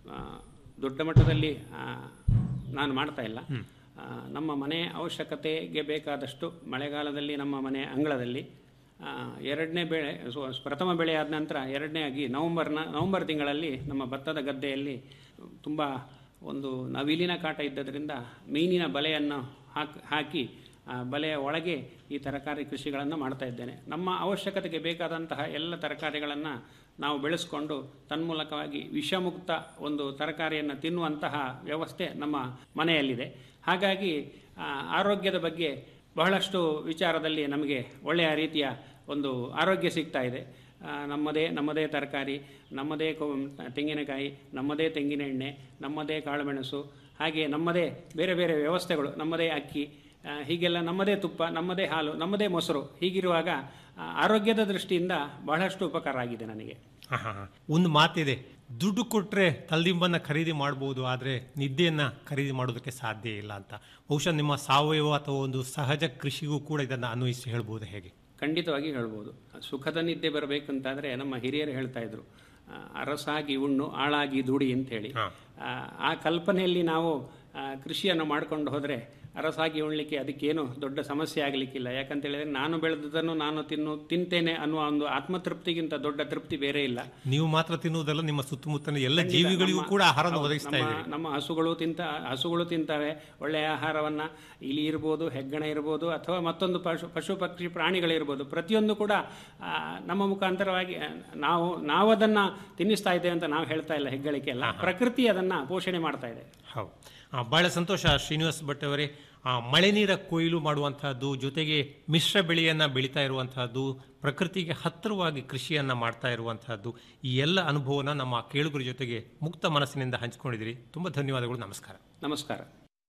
ದೊಡ್ಡ ಮಟ್ಟದಲ್ಲಿ ಆ, ನಾನು ಮಾಡ್ತಾ ಇಲ್ಲ ಆ, ನಮ್ಮ ಮನೆ ಅವಶ್ಯಕತೆಗೆ ಬೇಕಾದಷ್ಟು ಮಳೆಗಾಲದಲ್ಲಿ ನಮ್ಮ ಮನೆ ಅಂಗಳದಲ್ಲಿ ಆ, ಎರಡನೇ ಬೆಳೆ ಸೊ ಪ್ರಥಮ ಬೆಳೆ ಆದ ನಂತರ ಎರಡನೇ ಆಗಿ ನವಂಬರ್ನ ನವಂಬರ್ ತಿಂಗಳಲ್ಲಿ ನಮ್ಮ ಭತ್ತದ ಗದ್ದೆಯಲ್ಲಿ ತುಂಬ ಒಂದು ನವಿಲಿನ ಕಾಟ ಇದ್ದದರಿಂದ ಮೀನಿನ ಬಲೆಯನ್ನು ಹಾಕ್ ಹಾಕಿ ಆ ಬಲೆಯ ಒಳಗೆ ಈ ತರಕಾರಿ ಕೃಷಿಗಳನ್ನು ಮಾಡ್ತಾ ಇದ್ದೇನೆ ನಮ್ಮ ಅವಶ್ಯಕತೆಗೆ ಬೇಕಾದಂತಹ ಎಲ್ಲ ತರಕಾರಿಗಳನ್ನು ನಾವು ಬೆಳೆಸ್ಕೊಂಡು ತನ್ಮೂಲಕವಾಗಿ ವಿಷಮುಕ್ತ ಒಂದು ತರಕಾರಿಯನ್ನು ತಿನ್ನುವಂತಹ ವ್ಯವಸ್ಥೆ ನಮ್ಮ ಮನೆಯಲ್ಲಿದೆ ಹಾಗಾಗಿ ಆ, ಆರೋಗ್ಯದ ಬಗ್ಗೆ ಬಹಳಷ್ಟು ವಿಚಾರದಲ್ಲಿ ನಮಗೆ ಒಳ್ಳೆಯ ರೀತಿಯ ಒಂದು ಆರೋಗ್ಯ ಸಿಗ್ತಾ ಇದೆ ಆ, ನಮ್ಮದೇ ನಮ್ಮದೇ ತರಕಾರಿ ನಮ್ಮದೇ ಕೊ ತೆಂಗಿನಕಾಯಿ ನಮ್ಮದೇ ತೆಂಗಿನ ಎಣ್ಣೆ ನಮ್ಮದೇ ಕಾಳುಮೆಣಸು ಹಾಗೆ ನಮ್ಮದೇ ಬೇರೆ ಬೇರೆ ವ್ಯವಸ್ಥೆಗಳು ನಮ್ಮದೇ ಅಕ್ಕಿ ಆ, ಹೀಗೆಲ್ಲ ನಮ್ಮದೇ ತುಪ್ಪ ನಮ್ಮದೇ ಹಾಲು ನಮ್ಮದೇ ಮೊಸರು ಹೀಗಿರುವಾಗ ಆ, ಆರೋಗ್ಯದ ದೃಷ್ಟಿಯಿಂದ ಬಹಳಷ್ಟು ಉಪಕಾರ ಆಗಿದೆ ನನಗೆ ಹಾಂ ಹಾಂ ಒಂದು ಮಾತಿದೆ ದುಡ್ಡು ಕೊಟ್ಟರೆ ತಲ್ದಿಂಬನ್ನ ಖರೀದಿ ಮಾಡ್ಬೋದು ಆದರೆ ನಿದ್ದೆಯನ್ನು ಖರೀದಿ ಮಾಡೋದಕ್ಕೆ ಸಾಧ್ಯ ಇಲ್ಲ ಅಂತ ಬಹುಶಃ ನಿಮ್ಮ ಸಾವಯವ ಅಥವಾ ಒಂದು ಸಹಜ ಕೃಷಿಗೂ ಕೂಡ ಇದನ್ನು ಅನ್ವಯಿಸಿ ಹೇಳ್ಬೋದು ಹೇಗೆ ಖಂಡಿತವಾಗಿ ಹೇಳ್ಬೋದು ಸುಖದ ನಿದ್ದೆ ಬರಬೇಕಂತಾದರೆ ನಮ್ಮ ಹಿರಿಯರು ಹೇಳ್ತಾ ಇದ್ರು ಆ, ಅರಸಾಗಿ ಉಣ್ಣು ಆಳಾಗಿ ದುಡಿ ಅಂತೇಳಿ ಆ, ಆ ಕಲ್ಪನೆಯಲ್ಲಿ ನಾವು ಆ, ಕೃಷಿಯನ್ನು ಮಾಡ್ಕೊಂಡು ಹೋದರೆ ಅರಸಾಗಿ ಉಣ್ಲಿಕ್ಕೆ ಅದಕ್ಕೇನು ದೊಡ್ಡ ಸಮಸ್ಯೆ ಆಗಲಿಕ್ಕಿಲ್ಲ ಯಾಕಂತ ಹೇಳಿದ್ರೆ ನಾನು ಬೆಳೆದದನ್ನು ನಾನು ತಿನ್ನು ತಿಂತೇನೆ ಅನ್ನುವ ಒಂದು ಆತ್ಮತೃಪ್ತಿಗಿಂತ ದೊಡ್ಡ ತೃಪ್ತಿ ಬೇರೆ ಇಲ್ಲ ನೀವು ಮಾತ್ರ ತಿನ್ನುವುದಲ್ಲ ನಿಮ್ಮ ಸುತ್ತಮುತ್ತಲಿನ ಎಲ್ಲ ಖಂಡಿತ ಜೀವಿಗಳಿಗೂ ನಮ್ಮ- ಕೂಡ ಆಹಾರವನ್ನು ಹೌದು, ಒದಗಿಸ್ತಾ ನಮ್ಮ- ಇದ್ದೀರಿ ನಮ್ಮ ಹಸುಗಳು ತಿಂತ ಹಸುಗಳು ತಿಂತವೆ ಒಳ್ಳೆಯ ಆಹಾರವನ್ನ ಇಲಿ ಇರ್ಬೋದು ಹೆಗ್ಗಣ ಇರ್ಬೋದು ಅಥವಾ ಮತ್ತೊಂದು ಪಶು ಪಶು ಪಕ್ಷಿ ಪ್ರಾಣಿಗಳಿರ್ಬೋದು ಪ್ರತಿಯೊಂದು ಕೂಡ ಆ, ನಮ್ಮ ಮುಖಾಂತರವಾಗಿ ಆ, ನಾವು ನಾವು ಅದನ್ನ ತಿನ್ನಿಸ್ತಾ ಇದ್ದೇವೆ ಅಂತ ನಾವು ಹೇಳ್ತಾ ಇಲ್ಲ ಹೆಗ್ಗಳಿಕೆ ಅಲ್ಲ ಪ್ರಕೃತಿ ಅದನ್ನ ಪೋಷಣೆ ಮಾಡ್ತಾ ಇದೆ ಹೌದು ಆ, ಬಹಳ ಸಂತೋಷ ಶ್ರೀನಿವಾಸ್ ಭಟ್ ಅವರೇ ಆ, ಮಳೆ ನೀರ ಕೊಯ್ಲು ಮಾಡುವಂತಹದ್ದು ಜೊತೆಗೆ ಮಿಶ್ರ ಬೆಳೆಯನ್ನು ಬೆಳೀತಾ ಇರುವಂತಹದ್ದು ಪ್ರಕೃತಿಗೆ ಹತ್ತಿರವಾಗಿ ಕೃಷಿಯನ್ನು ಮಾಡ್ತಾ ಇರುವಂತಹದ್ದು ಈ ಎಲ್ಲ ಅನುಭವನ ನಮ್ಮ ಕೇಳುಗರ ಜೊತೆಗೆ ಮುಕ್ತ ಮನಸ್ಸಿನಿಂದ ಹಂಚಿಕೊಂಡಿದ್ದೀರಿ ತುಂಬ ಧನ್ಯವಾದಗಳು ನಮಸ್ಕಾರ ನಮಸ್ಕಾರ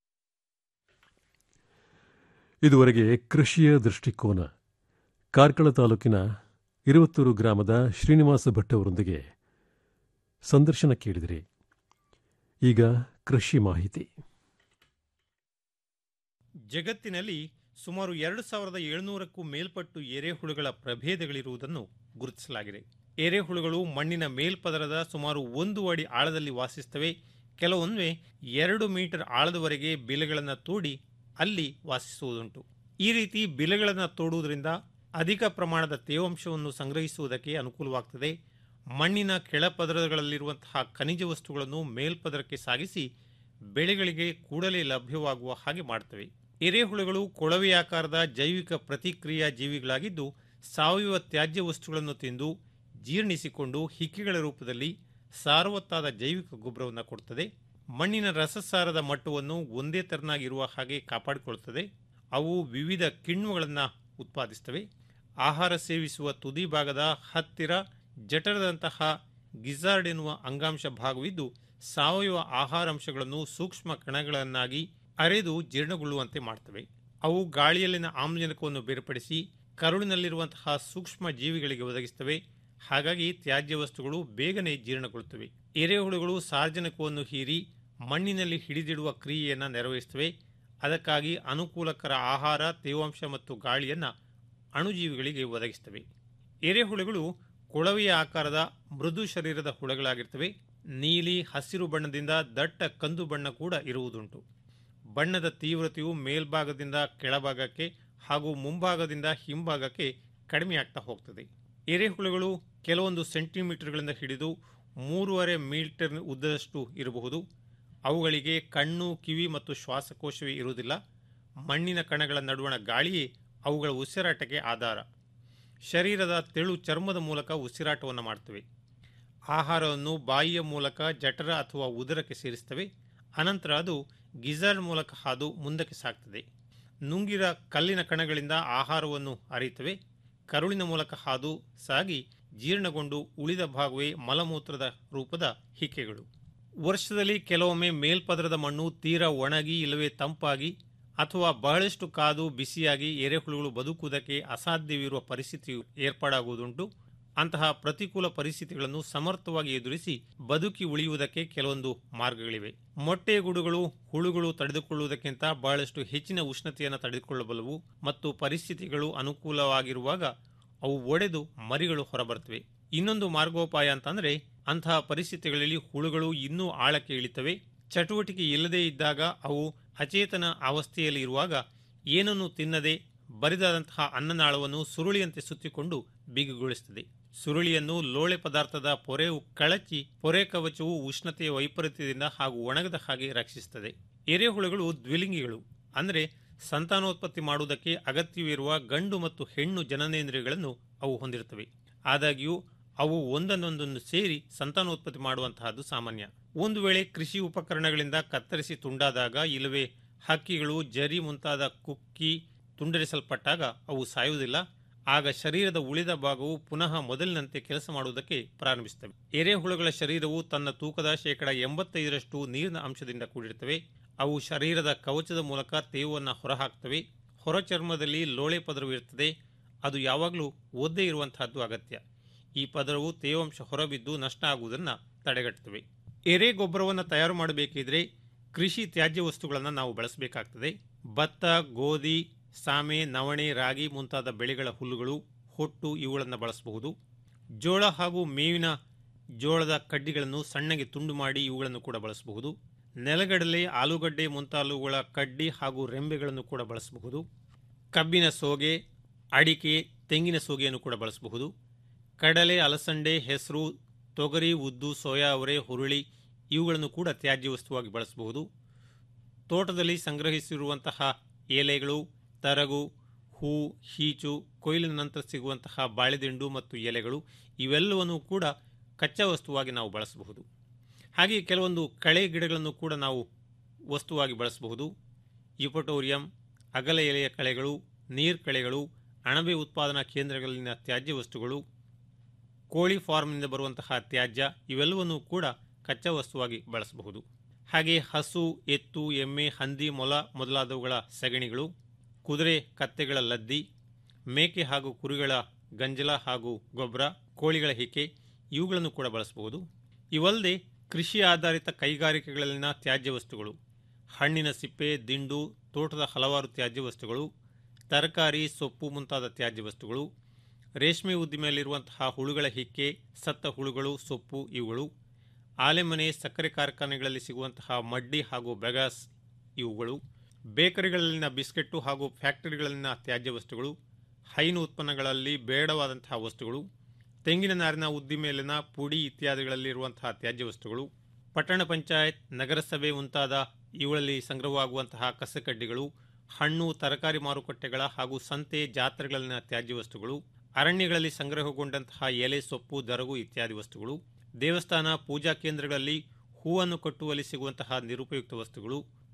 ಇದುವರೆಗೆ ಕೃಷಿಯ ದೃಷ್ಟಿಕೋನ ಕಾರ್ಕಳ ತಾಲೂಕಿನ ಇರುವತ್ತೂರು ಗ್ರಾಮದ ಶ್ರೀನಿವಾಸ ಭಟ್ ಅವರೊಂದಿಗೆ ಸಂದರ್ಶನ ಕೇಳಿದಿರಿ ಈಗ ಕೃಷಿ ಮಾಹಿತಿ ಜಗತ್ತಿನಲ್ಲಿ ಸುಮಾರು ಎರಡು ಸಾವಿರದ ಏಳುನೂರಕ್ಕೂ ಮೇಲ್ಪಟ್ಟು ಎರೆಹುಳುಗಳ ಪ್ರಭೇದಗಳಿರುವುದನ್ನು ಗುರುತಿಸಲಾಗಿದೆ ಎರೆಹುಳುಗಳು ಮಣ್ಣಿನ ಮೇಲ್ಪದರದ ಸುಮಾರು ಒಂದು ಅಡಿ ಆಳದಲ್ಲಿ ವಾಸಿಸುತ್ತವೆ ಕೆಲವೊಮ್ಮೆ ಎರಡು ಮೀಟರ್ ಆಳದವರೆಗೆ ಬಿಲೆಗಳನ್ನು ತೋಡಿ ಅಲ್ಲಿ ವಾಸಿಸುವುದುಂಟು ಈ ರೀತಿ ಬಿಲೆಗಳನ್ನು ತೋಡುವುದರಿಂದ ಅಧಿಕ ಪ್ರಮಾಣದ ತೇವಾಂಶವನ್ನು ಸಂಗ್ರಹಿಸುವುದಕ್ಕೆ ಅನುಕೂಲವಾಗ್ತದೆ ಮಣ್ಣಿನ ಕೆಳಪದರಗಳಲ್ಲಿರುವಂತಹ ಖನಿಜ ವಸ್ತುಗಳನ್ನು ಮೇಲ್ಪದರಕ್ಕೆ ಸಾಗಿಸಿ ಬೆಳೆಗಳಿಗೆ ಕೂಡಲೇ ಲಭ್ಯವಾಗುವ ಹಾಗೆ ಮಾಡ್ತವೆ ಎರೆಹುಳುಗಳು ಕೊಳವೆಯಾಕಾರದ ಜೈವಿಕ ಪ್ರತಿಕ್ರಿಯಾ ಜೀವಿಗಳಾಗಿದ್ದು ಸಾವಯವ ತ್ಯಾಜ್ಯ ವಸ್ತುಗಳನ್ನು ತಿಂದು ಜೀರ್ಣಿಸಿಕೊಂಡು ಹಿಕ್ಕಿಗಳ ರೂಪದಲ್ಲಿ ಸಾರವತ್ತಾದ ಜೈವಿಕ ಗೊಬ್ಬರವನ್ನು ಕೊಡುತ್ತದೆ ಮಣ್ಣಿನ ರಸಸಾರದ ಮಟ್ಟವನ್ನು ಒಂದೇ ತೆರನಾಗಿರುವ ಹಾಗೆ ಕಾಪಾಡಿಕೊಳ್ಳುತ್ತದೆ ಅವು ವಿವಿಧ ಕಿಣ್ವಗಳನ್ನು ಉತ್ಪಾದಿಸ್ತವೆ ಆಹಾರ ಸೇವಿಸುವ ತುದಿ ಭಾಗದ ಹತ್ತಿರ ಜಠರದಂತಹ ಗಿಜಾರ್ಡ್ ಎನ್ನುವ ಅಂಗಾಂಶ ಭಾಗವಿದ್ದು ಸಾವಯವ ಆಹಾರಾಂಶಗಳನ್ನು ಸೂಕ್ಷ್ಮ ಕಣಗಳನ್ನಾಗಿ ಅರೆದು ಜೀರ್ಣಗೊಳ್ಳುವಂತೆ ಮಾಡ್ತವೆ ಅವು ಗಾಳಿಯಲ್ಲಿನ ಆಮ್ಲಜನಕವನ್ನು ಬೇರ್ಪಡಿಸಿ ಕರುಳಿನಲ್ಲಿರುವಂತಹ ಸೂಕ್ಷ್ಮ ಜೀವಿಗಳಿಗೆ ಒದಗಿಸ್ತವೆ ಹಾಗಾಗಿ ತ್ಯಾಜ್ಯ ವಸ್ತುಗಳು ಬೇಗನೆ ಜೀರ್ಣಗೊಳ್ಳುತ್ತವೆ ಎರೆಹುಳುಗಳು ಸಾರ್ವಜನಿಕವನ್ನು ಹೀರಿ ಮಣ್ಣಿನಲ್ಲಿ ಹಿಡಿದಿಡುವ ಕ್ರಿಯೆಯನ್ನು ನೆರವೇರಿಸುತ್ತವೆ ಅದಕ್ಕಾಗಿ ಅನುಕೂಲಕರ ಆಹಾರ ತೇವಾಂಶ ಮತ್ತು ಗಾಳಿಯನ್ನು ಅಣುಜೀವಿಗಳಿಗೆ ಒದಗಿಸುತ್ತವೆ ಎರೆಹುಳುಗಳು ಕೊಳವೆಯ ಆಕಾರದ ಮೃದು ಶರೀರದ ಹುಳಗಳಾಗಿರ್ತವೆ ನೀಲಿ ಹಸಿರು ಬಣ್ಣದಿಂದ ದಟ್ಟ ಕಂದು ಬಣ್ಣ ಕೂಡ ಇರುವುದುಂಟು ಬಣ್ಣದ ತೀವ್ರತೆಯು ಮೇಲ್ಭಾಗದಿಂದ ಕೆಳಭಾಗಕ್ಕೆ ಹಾಗೂ ಮುಂಭಾಗದಿಂದ ಹಿಂಭಾಗಕ್ಕೆ ಕಡಿಮೆಯಾಗ್ತಾ ಹೋಗ್ತದೆ ಎರೆಹುಳುಗಳು ಕೆಲವೊಂದು ಸೆಂಟಿಮೀಟರ್ಗಳಿಂದ ಹಿಡಿದು ಮೂರುವರೆ ಮೀಟರ್ ಉದ್ದದಷ್ಟು ಇರಬಹುದು ಅವುಗಳಿಗೆ ಕಣ್ಣು ಕಿವಿ ಮತ್ತು ಶ್ವಾಸಕೋಶವೇ ಇರುವುದಿಲ್ಲ ಮಣ್ಣಿನ ಕಣಗಳ ನಡುವಣ ಗಾಳಿಯೇ ಅವುಗಳ ಉಸಿರಾಟಕ್ಕೆ ಆಧಾರ ಶರೀರದ ತೆಳು ಚರ್ಮದ ಮೂಲಕ ಉಸಿರಾಟವನ್ನು ಮಾಡ್ತವೆ ಆಹಾರವನ್ನು ಬಾಯಿಯ ಮೂಲಕ ಜಠರ ಅಥವಾ ಉದರಕ್ಕೆ ಸೇರಿಸ್ತವೆ ಅನಂತರ ಅದು ಗಿಜರ್ಡ್ ಮೂಲಕ ಹಾದು ಮುಂದಕ್ಕೆ ಸಾಗ್ತದೆ ನುಂಗಿರ ಕಲ್ಲಿನ ಕಣಗಳಿಂದ ಆಹಾರವನ್ನು ಅರಿತವೆ ಕರುಳಿನ ಮೂಲಕ ಹಾದು ಸಾಗಿ ಜೀರ್ಣಗೊಂಡು ಉಳಿದ ಭಾಗವೇ ಮಲಮೂತ್ರದ ರೂಪದ ಹಿಕ್ಕೆಗಳು ವರ್ಷದಲ್ಲಿ ಕೆಲವೊಮ್ಮೆ ಮೇಲ್ಪದರದ ಮಣ್ಣು ತೀರಾ ಒಣಗಿ ಇಲ್ಲವೇ ತಂಪಾಗಿ ಅಥವಾ ಬಹಳಷ್ಟು ಕಾದು ಬಿಸಿಯಾಗಿ ಎರೆಹುಳುಗಳು ಬದುಕುವುದಕ್ಕೆ ಅಸಾಧ್ಯವಿರುವ ಪರಿಸ್ಥಿತಿ ಏರ್ಪಾಡಾಗುವುದುಂಟು ಅಂತಹ ಪ್ರತಿಕೂಲ ಪರಿಸ್ಥಿತಿಗಳನ್ನು ಸಮರ್ಥವಾಗಿ ಎದುರಿಸಿ ಬದುಕಿ ಉಳಿಯುವುದಕ್ಕೆ ಕೆಲವೊಂದು ಮಾರ್ಗಗಳಿವೆ ಮೊಟ್ಟೆ ಗುಡುಗಳು ಹುಳುಗಳು ತಡೆದುಕೊಳ್ಳುವುದಕ್ಕಿಂತ ಬಹಳಷ್ಟು ಹೆಚ್ಚಿನ ಉಷ್ಣತೆಯನ್ನು ತಡೆದುಕೊಳ್ಳಬಲ್ಲವು ಮತ್ತು ಪರಿಸ್ಥಿತಿಗಳು ಅನುಕೂಲವಾಗಿರುವಾಗ ಅವು ಒಡೆದು ಮರಿಗಳು ಹೊರಬರ್ತವೆ ಇನ್ನೊಂದು ಮಾರ್ಗೋಪಾಯ ಅಂತಂದ್ರೆ ಅಂತಹ ಪರಿಸ್ಥಿತಿಗಳಲ್ಲಿ ಹುಳುಗಳು ಇನ್ನೂ ಆಳಕ್ಕೆ ಇಳಿತವೆ ಚಟುವಟಿಕೆ ಇಲ್ಲದೇ ಇದ್ದಾಗ ಅವು ಅಚೇತನ ಅವಸ್ಥೆಯಲ್ಲಿ ಇರುವಾಗ ಏನನ್ನು ತಿನ್ನದೆ ಬರಿದಾದಂತಹ ಅನ್ನನಾಳವನ್ನು ಸುರುಳಿಯಂತೆ ಸುತ್ತಿಕೊಂಡು ಬಿಗುಗೊಳಿಸುತ್ತದೆ ಸುರುಳಿಯನ್ನು ಲೋಳೆ ಪದಾರ್ಥದ ಪೊರೆಯು ಕಳಚಿ ಪೊರೆ ಕವಚವು ಉಷ್ಣತೆಯ ವೈಪರೀತ್ಯದಿಂದ ಹಾಗೂ ಒಣಗದ ಹಾಗೆ ರಕ್ಷಿಸುತ್ತದೆ ಎರೆಹುಳುಗಳು ದ್ವಿಲಿಂಗಿಗಳು ಅಂದರೆ ಸಂತಾನೋತ್ಪತ್ತಿ ಮಾಡುವುದಕ್ಕೆ ಅಗತ್ಯವಿರುವ ಗಂಡು ಮತ್ತು ಹೆಣ್ಣು ಜನನೇಂದ್ರಿಯಗಳನ್ನು ಅವು ಹೊಂದಿರುತ್ತವೆ ಆದಾಗ್ಯೂ ಅವು ಒಂದನ್ನೊಂದನ್ನು ಸೇರಿ ಸಂತಾನೋತ್ಪತ್ತಿ ಮಾಡುವಂತಹದ್ದು ಸಾಮಾನ್ಯ ಒಂದು ವೇಳೆ ಕೃಷಿ ಉಪಕರಣಗಳಿಂದ ಕತ್ತರಿಸಿ ತುಂಡಾದಾಗ ಇಲ್ಲವೇ ಹಕ್ಕಿಗಳು ಜರಿ ಮುಂತಾದ ಕುಕ್ಕಿ ತುಂಡರಿಸಲ್ಪಟ್ಟಾಗ ಅವು ಸಾಯುವುದಿಲ್ಲ ಆಗ ಶರೀರದ ಉಳಿದ ಭಾಗವು ಪುನಃ ಮೊದಲಿನಂತೆ ಕೆಲಸ ಮಾಡುವುದಕ್ಕೆ ಪ್ರಾರಂಭಿಸುತ್ತವೆ ಎರೆಹುಳುಗಳ ಶರೀರವು ತನ್ನ ತೂಕದ ಶೇಕಡ ಎಂಬತ್ತೈದರಷ್ಟು ನೀರಿನ ಅಂಶದಿಂದ ಕೂಡಿರುತ್ತವೆ ಅವು ಶರೀರದ ಕವಚದ ಮೂಲಕ ತೇವವನ್ನು ಹೊರಹಾಕ್ತವೆ ಹೊರ ಚರ್ಮದಲ್ಲಿ ಲೋಳೆ ಪದರವು ಇರುತ್ತದೆ ಅದು ಯಾವಾಗಲೂ ಒದ್ದೇ ಇರುವಂತಹದ್ದು ಅಗತ್ಯ ಈ ಪದರವು ತೇವಾಂಶ ಹೊರಬಿದ್ದು ನಷ್ಟ ಆಗುವುದನ್ನು ತಡೆಗಟ್ಟುತ್ತವೆ ಎರೆ ಗೊಬ್ಬರವನ್ನು ತಯಾರು ಮಾಡಬೇಕಿದ್ರೆ ಕೃಷಿ ತ್ಯಾಜ್ಯ ವಸ್ತುಗಳನ್ನು ನಾವು ಬಳಸಬೇಕಾಗ್ತದೆ ಭತ್ತ ಗೋಧಿ ಸಾಮೆ ನವಣೆ ರಾಗಿ ಮುಂತಾದ ಬೆಳೆಗಳ ಹುಲ್ಲುಗಳು ಹೊಟ್ಟು ಇವುಗಳನ್ನು ಬಳಸಬಹುದು ಜೋಳ ಹಾಗೂ ಮೇವಿನ ಜೋಳದ ಕಡ್ಡಿಗಳನ್ನು ಸಣ್ಣಗೆ ತುಂಡು ಮಾಡಿ ಇವುಗಳನ್ನು ಕೂಡ ಬಳಸಬಹುದು ನೆಲಗಡಲೆ ಆಲೂಗಡ್ಡೆ ಮುಂತಾದವುಗಳ ಕಡ್ಡಿ ಹಾಗೂ ರೆಂಬೆಗಳನ್ನು ಕೂಡ ಬಳಸಬಹುದು ಕಬ್ಬಿನ ಸೋಗೆ ಅಡಿಕೆ ತೆಂಗಿನ ಸೋಗೆಯನ್ನು ಕೂಡ ಬಳಸಬಹುದು ಕಡಲೆ ಅಲಸಂಡೆ ಹೆಸರು ತೊಗರಿ ಉದ್ದು ಸೋಯಾ ಅವರೆ ಹುರುಳಿ ಇವುಗಳನ್ನು ಕೂಡ ತ್ಯಾಜ್ಯ ವಸ್ತುವಾಗಿ ಬಳಸಬಹುದು ತೋಟದಲ್ಲಿ ಸಂಗ್ರಹಿಸಿರುವಂತಹ ಎಲೆಗಳು ತರಗು ಹೂ ಹೀಚು ಕೊಯ್ಲಿನ ನಂತರ ಸಿಗುವಂತಹ ಬಾಳೆದಿಂಡು ಮತ್ತು ಎಲೆಗಳು ಇವೆಲ್ಲವನ್ನು ಕೂಡ ಕಚ್ಚಾ ವಸ್ತುವಾಗಿ ನಾವು ಬಳಸಬಹುದು ಹಾಗೆ ಕೆಲವೊಂದು ಕಳೆ ಗಿಡಗಳನ್ನು ಕೂಡ ನಾವು ವಸ್ತುವಾಗಿ ಬಳಸಬಹುದು ಯುಪಟೋರಿಯಂ ಅಗಲ ಎಲೆಯ ಕಳೆಗಳು ನೀರ್ ಕಳೆಗಳು ಅಣಬೆ ಉತ್ಪಾದನಾ ಕೇಂದ್ರಗಳಲ್ಲಿನ ತ್ಯಾಜ್ಯ ವಸ್ತುಗಳು ಕೋಳಿ ಫಾರ್ಮ್ನಿಂದ ಬರುವಂತಹ ತ್ಯಾಜ್ಯ ಇವೆಲ್ಲವನ್ನು ಕೂಡ ಕಚ್ಚಾ ವಸ್ತುವಾಗಿ ಬಳಸಬಹುದು ಹಾಗೆ ಹಸು ಎತ್ತು ಎಮ್ಮೆ ಹಂದಿ ಮೊಲ ಮೊದಲಾದವುಗಳ ಸಗಣಿಗಳು ಕುದುರೆ ಕತ್ತೆಗಳ ಲದ್ದಿ ಮೇಕೆ ಹಾಗೂ ಕುರಿಗಳ ಗಂಜಲ ಹಾಗೂ ಗೊಬ್ಬರ ಕೋಳಿಗಳ ಹಿಕ್ಕೆ ಇವುಗಳನ್ನು ಕೂಡ ಬಳಸಬಹುದು ಇವಲ್ಲದೆ ಕೃಷಿ ಆಧಾರಿತ ಕೈಗಾರಿಕೆಗಳಲ್ಲಿನ ತ್ಯಾಜ್ಯ ವಸ್ತುಗಳು ಹಣ್ಣಿನ ಸಿಪ್ಪೆ ದಿಂಡು ತೋಟದ ಹಲವಾರು ತ್ಯಾಜ್ಯ ವಸ್ತುಗಳು ತರಕಾರಿ ಸೊಪ್ಪು ಮುಂತಾದ ತ್ಯಾಜ್ಯ ವಸ್ತುಗಳು ರೇಷ್ಮೆ ಉದ್ದಿಮೆಯಲ್ಲಿರುವಂತಹ ಹುಳುಗಳ ಹಿಕ್ಕೆ ಸತ್ತ ಹುಳುಗಳು ಸೊಪ್ಪು ಇವುಗಳು ಆಲೆಮನೆ ಸಕ್ಕರೆ ಕಾರ್ಖಾನೆಗಳಲ್ಲಿ ಸಿಗುವಂತಹ ಮಡ್ಡಿ ಹಾಗೂ ಬೆಗಾಸ್ ಇವುಗಳು ಬೇಕರಿಗಳಲ್ಲಿನ ಬಿಸ್ಕೆಟ್ಟು ಹಾಗೂ ಫ್ಯಾಕ್ಟರಿಗಳಲ್ಲಿನ ತ್ಯಾಜ್ಯ ವಸ್ತುಗಳು ಹೈನು ಉತ್ಪನ್ನಗಳಲ್ಲಿ ಬೇಡವಾದಂತಹ ವಸ್ತುಗಳು ತೆಂಗಿನ ನಾರಿನ ಉದ್ದಿಮೆಯಲ್ಲಿನ ಪುಡಿ ಇತ್ಯಾದಿಗಳಲ್ಲಿರುವಂತಹ ತ್ಯಾಜ್ಯ ವಸ್ತುಗಳು ಪಟ್ಟಣ ಪಂಚಾಯತ್ ನಗರಸಭೆ ಮುಂತಾದ ಇವುಗಳಲ್ಲಿ ಸಂಗ್ರಹವಾಗುವಂತಹ ಕಸಕಡ್ಡಿಗಳು ಹಣ್ಣು ತರಕಾರಿ ಮಾರುಕಟ್ಟೆಗಳ ಹಾಗೂ ಸಂತೆ ಜಾತ್ರೆಗಳಲ್ಲಿನ ತ್ಯಾಜ್ಯ ವಸ್ತುಗಳು ಅರಣ್ಯಗಳಲ್ಲಿ ಸಂಗ್ರಹಗೊಂಡಂತಹ ಎಲೆ ಸೊಪ್ಪು ದರಗು ಇತ್ಯಾದಿ ವಸ್ತುಗಳು ದೇವಸ್ಥಾನ ಪೂಜಾ ಕೇಂದ್ರಗಳಲ್ಲಿ ಹೂವನ್ನು ಕಟ್ಟುವಲ್ಲಿ ಸಿಗುವಂತಹ ನಿರುಪಯುಕ್ತ ವಸ್ತುಗಳು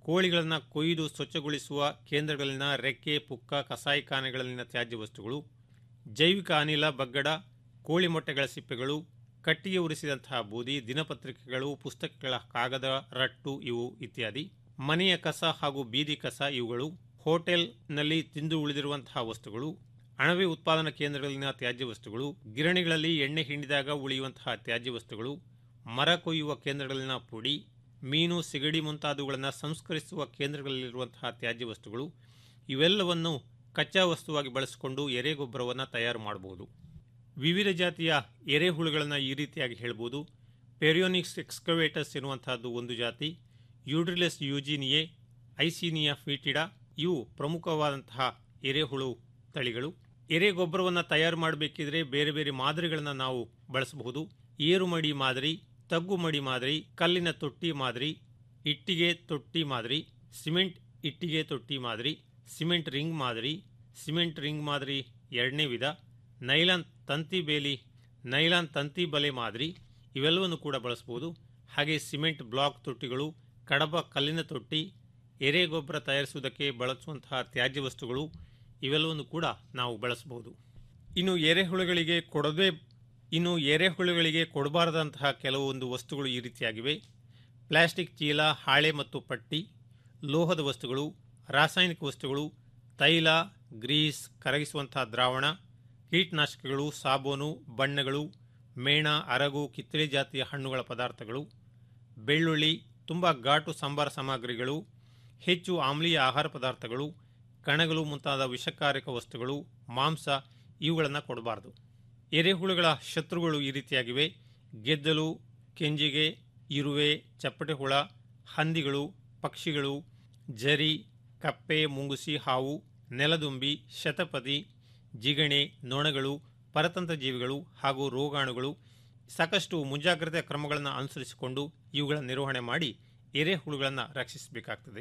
ಕೋಳಿಗಳನ್ನು ಕೊಯ್ದು ಸ್ವಚ್ಛಗೊಳಿಸುವ ಕೇಂದ್ರಗಳಲ್ಲಿನ ರೆಕ್ಕೆ ಪುಕ್ಕ ಕಸಾಯಿಖಾನೆಗಳಲ್ಲಿನ ತ್ಯಾಜ್ಯ ವಸ್ತುಗಳು ಜೈವಿಕ ಅನಿಲ ಬಗ್ಗಡ ಕೋಳಿ ಮೊಟ್ಟೆಗಳ ಸಿಪ್ಪೆಗಳು ಕಟ್ಟಿಗೆ ಉರಿಸಿದಂತಹ ಬೂದಿ ದಿನಪತ್ರಿಕೆಗಳು ಪುಸ್ತಕಗಳ ಕಾಗದ ರಟ್ಟು ಇವು ಇತ್ಯಾದಿ ಮನೆಯ ಕಸ ಹಾಗೂ ಬೀದಿ ಕಸ ಇವುಗಳು ಹೋಟೆಲ್ನಲ್ಲಿ ತಿಂದು ಉಳಿದಿರುವಂತಹ ವಸ್ತುಗಳು ಅಣಬೆ ಉತ್ಪಾದನಾ ಕೇಂದ್ರಗಳಲ್ಲಿನ ತ್ಯಾಜ್ಯ ವಸ್ತುಗಳು ಗಿರಣಿಗಳಲ್ಲಿ ಎಣ್ಣೆ ಹಿಂಡಿದಾಗ ಉಳಿಯುವಂತಹ ತ್ಯಾಜ್ಯ ವಸ್ತುಗಳು ಮರ ಕೊಯ್ಯುವ ಕೇಂದ್ರಗಳಲ್ಲಿನ ಪುಡಿ ಮೀನು ಸಿಗಡಿ ಮುಂತಾದವುಗಳನ್ನು ಸಂಸ್ಕರಿಸುವ ಕೇಂದ್ರಗಳಲ್ಲಿರುವಂತಹ ತ್ಯಾಜ್ಯ ವಸ್ತುಗಳು ಇವೆಲ್ಲವನ್ನು ಕಚ್ಚಾ ವಸ್ತುವಾಗಿ ಬಳಸಿಕೊಂಡು ಎರೆಗೊಬ್ಬರವನ್ನು ತಯಾರು ಮಾಡಬಹುದು ವಿವಿಧ ಜಾತಿಯ ಎರೆಹುಳುಗಳನ್ನು ಈ ರೀತಿಯಾಗಿ ಹೇಳ್ಬೋದು ಪೆರಿಯೋನಿಕ್ಸ್ ಎಕ್ಸ್ಕವೇಟರ್ಸ್ ಎನ್ನುವಂತಹದ್ದು ಒಂದು ಜಾತಿ ಯೂಡ್ರಿಲೆಸ್ ಯೂಜಿನಿಯೆ ಐಸಿನಿಯಾ ಫೀಟಿಡಾ ಇವು ಪ್ರಮುಖವಾದಂತಹ ಎರೆಹುಳು ತಳಿಗಳು ಎರೆಗೊಬ್ಬರವನ್ನು ತಯಾರು ಮಾಡಬೇಕಿದ್ರೆ ಬೇರೆ ಬೇರೆ ಮಾದರಿಗಳನ್ನು ನಾವು ಬಳಸಬಹುದು ಏರುಮಡಿ ಮಾದರಿ ತಗ್ಗುಮಡಿ ಮಾದರಿ ಕಲ್ಲಿನ ತೊಟ್ಟಿ ಮಾದರಿ ಇಟ್ಟಿಗೆ ತೊಟ್ಟಿ ಮಾದರಿ ಸಿಮೆಂಟ್ ಇಟ್ಟಿಗೆ ತೊಟ್ಟಿ ಮಾದರಿ ಸಿಮೆಂಟ್ ರಿಂಗ್ ಮಾದರಿ ಸಿಮೆಂಟ್ ರಿಂಗ್ ಮಾದರಿ ಎರಡನೇ ವಿಧ ನೈಲಾನ್ ತಂತಿ ಬೇಲಿ ನೈಲಾನ್ ತಂತಿ ಬಲೆ ಮಾದರಿ ಇವೆಲ್ಲವನ್ನು ಕೂಡ ಬಳಸಬಹುದು ಹಾಗೆ ಸಿಮೆಂಟ್ ಬ್ಲಾಕ್ ತೊಟ್ಟಿಗಳು ಕಡಬ ಕಲ್ಲಿನ ತೊಟ್ಟಿ ಎರೆಗೊಬ್ಬರ ತಯಾರಿಸುವುದಕ್ಕೆ ಬಳಸುವಂತಹ ತ್ಯಾಜ್ಯ ವಸ್ತುಗಳು ಇವೆಲ್ಲವನ್ನು ಕೂಡ ನಾವು ಬಳಸಬಹುದು ಇನ್ನು ಎರೆಹುಳುಗಳಿಗೆ ಕೊಡದೆ ಇನ್ನು ಎರೆಹುಳುಗಳಿಗೆ ಕೊಡಬಾರದಂತಹ ಕೆಲವೊಂದು ವಸ್ತುಗಳು ಈ ರೀತಿಯಾಗಿವೆ ಪ್ಲಾಸ್ಟಿಕ್ ಚೀಲ ಹಾಳೆ ಮತ್ತು ಪಟ್ಟಿ ಲೋಹದ ವಸ್ತುಗಳು ರಾಸಾಯನಿಕ ವಸ್ತುಗಳು ತೈಲ ಗ್ರೀಸ್ ಕರಗಿಸುವಂತಹ ದ್ರಾವಣ ಕೀಟನಾಶಕಗಳು ಸಾಬೂನು ಬಣ್ಣಗಳು ಮೇಣ ಅರಗು ಕಿತ್ತಳೆ ಜಾತಿಯ ಹಣ್ಣುಗಳ ಪದಾರ್ಥಗಳು ಬೆಳ್ಳುಳ್ಳಿ ತುಂಬ ಘಾಟು ಸಂಬಾರ ಸಾಮಗ್ರಿಗಳು ಹೆಚ್ಚು ಆಮ್ಲೀಯ ಆಹಾರ ಪದಾರ್ಥಗಳು ಕಣಗಳು ಮುಂತಾದ ವಿಷಕಾರಕ ವಸ್ತುಗಳು ಮಾಂಸ ಇವುಗಳನ್ನು ಕೊಡಬಾರದು ಎರೆಹುಳುಗಳ ಶತ್ರುಗಳು ಈ ರೀತಿಯಾಗಿವೆ ಗೆದ್ದಲು ಕೆಂಜಿಗೆ ಇರುವೆ ಚಪ್ಪಟೆ ಹುಳ ಹಂದಿಗಳು ಪಕ್ಷಿಗಳು ಜರಿ ಕಪ್ಪೆ ಮುಂಗುಸಿ ಹಾವು ನೆಲದುಂಬಿ ಶತಪದಿ ಜಿಗಣೆ ನೊಣಗಳು ಪರತಂತ್ರ ಜೀವಿಗಳು ಹಾಗೂ ರೋಗಾಣುಗಳು ಸಾಕಷ್ಟು ಮುಂಜಾಗ್ರತೆ ಕ್ರಮಗಳನ್ನು ಅನುಸರಿಸಿಕೊಂಡು ಇವುಗಳ ನಿರ್ವಹಣೆ ಮಾಡಿ ಎರೆಹುಳುಗಳನ್ನು ರಕ್ಷಿಸಬೇಕಾಗ್ತದೆ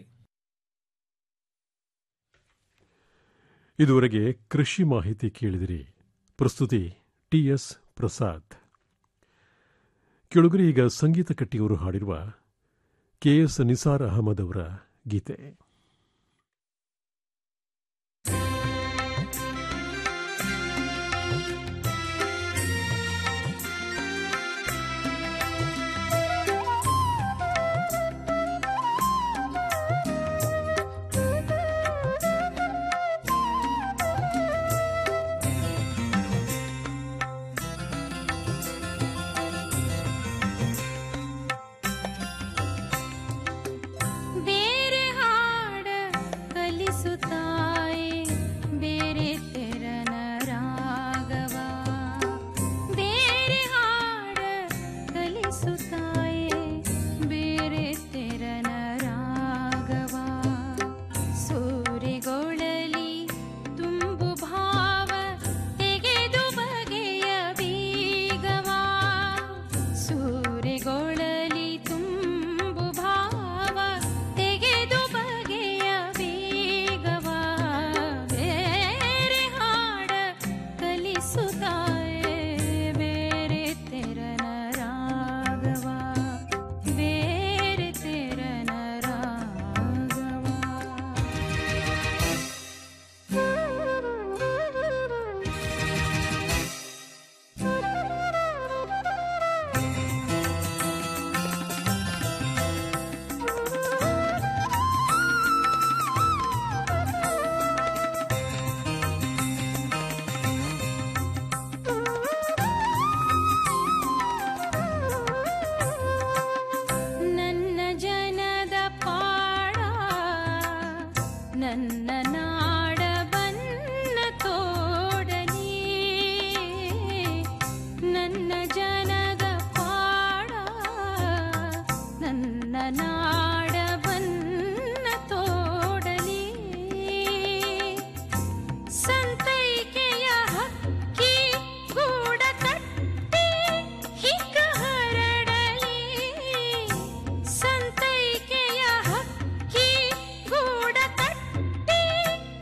ಇದುವರೆಗೆ ಕೃಷಿ ಮಾಹಿತಿ ಕೇಳಿದಿರಿ ಪ್ರಸ್ತುತಿ ಟಿಎಸ್ ಪ್ರಸಾದ್ ಕೆಳಗರೆ ಈಗ ಸಂಗೀತ ಕಟ್ಟಿಯವರು ಹಾಡಿರುವ ಕೆಎಸ್ ನಿಸಾರ್ ಅಹಮದ್ ಅವರ ಗೀತೆ ಬೇರೆ ಹಾಡ ಕಲಿಸುತ್ತಾಯೆ ಬೇರೆ ತೆರನ ರಾಗವ ಬೇರೆ ಹಾಡ ಕಲಿಸುತ್ತಾಯೆ ಬೇರೆ ತೆರನ ರಾಗವ ಸೂರೆಗೊಳಲಿ ತುಂಬು ಭಾವ ತೆಗೆದು ಬಗೆಯ ಬೀಗವ ಸೂರೆಗೊಳಲಿ ತುಂಬು ಭಾವ ತೆಗೆದು ಬಗೆಯ ಬೀಗವ ಬೇರೆ ಹಾಡ ಕಲಿಸುತ್ತಾಯೆ ಬೇರೆ ತೆರನ ರಾಗವ ಬೇರೆ ತೆರನ ನನ್ನ ಜನದ ಪಾಡ ನನ್ನ ನಾಡ ಬನ್ನ ತೋಡಲಿ ನನ್ನ ಜನದ ಪಾಡ ನನ್ನ ನಾಡ ಬನ್ನ ತೋಡಲಿ ಸಂತೈಕೆಯ ಹಕ್ಕಿ ಗೂಡ ಕಟ್ಟಿ ಹಿಕ್ಕ ಹರಡಲಿ ಸಂತೈಕೆಯ ಹಕ್ಕಿ ಗೂಡ ಕಟ್ಟಿ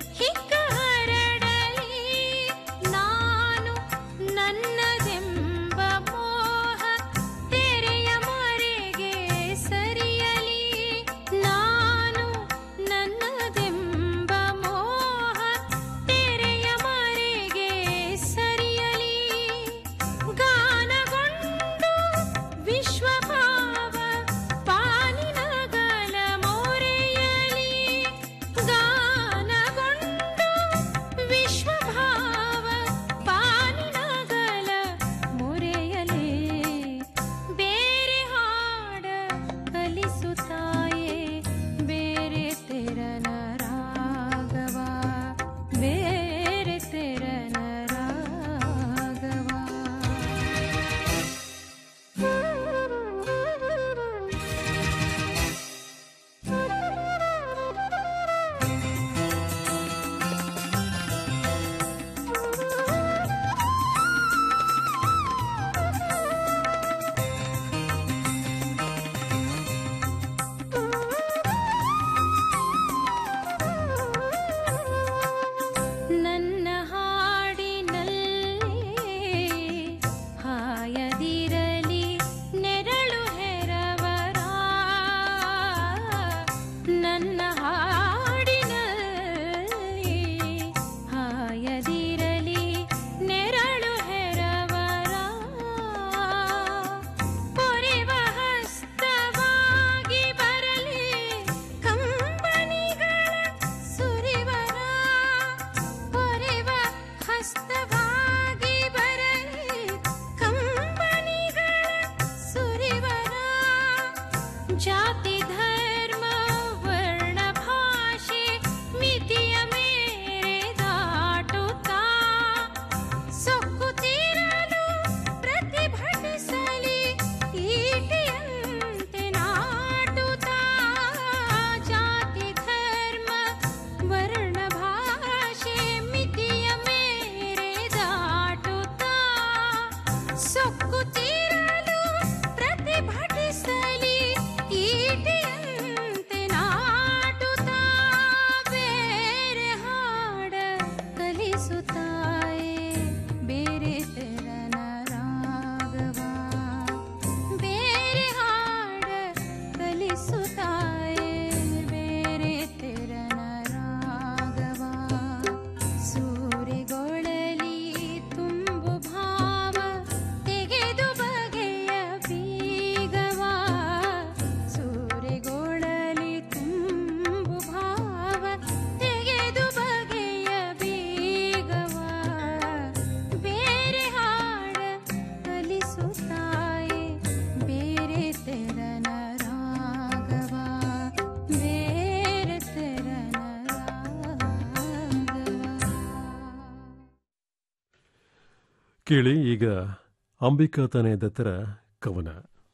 ಕೇಳಿ ಈಗ ಅಂಬಿಕಾ ತಾನೇ ದತ್ತರ ಕವನ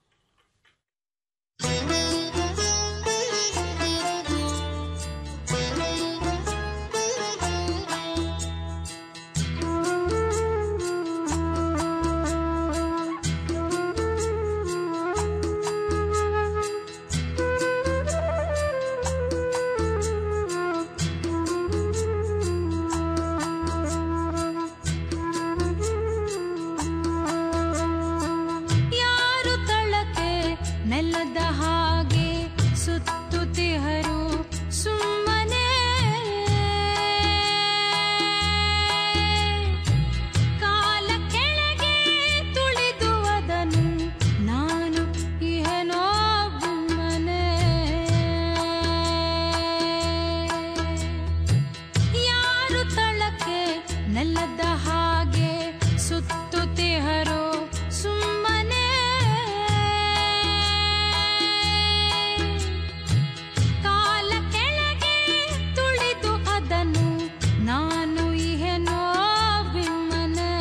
ಯಾರು ತಳಕೆ ನೆಲದ ಹಾಗೆ ಸುತ್ತುತ್ತಿಹರು ಸುಮ್ಮನೆ ಕಾಲ ಕೆಳಗೆ ತುಳಿದು ಅದನು ನಾನು ಏನೋ ಮನೆ ಯಾರು ತಳಕೆ ನೆಲದ ಹಾಗೆ ಸುತ್ತುತ್ತಿಹರು ಸುಮ್ಮನೆ ಕಾಲ ಕೆಳಗೆ ತುಳಿದು ಅದನ್ನು ನಾನು ಏನೋ ಬಿಮ್ಮನೆ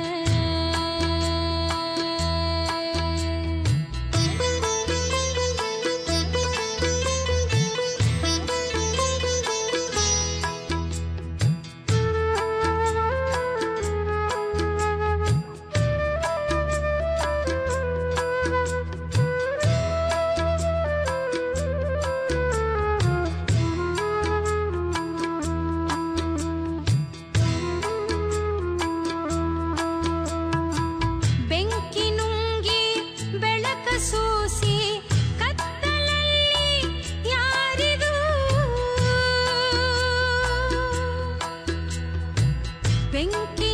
ಬೆಂಕಿ ನುಂಗಿ ಬೆಳಕ ಸೂಸಿ ಕತ್ತಲಲ್ಲಿ ಯಾರಿಗೂ ಬೆಂಕಿ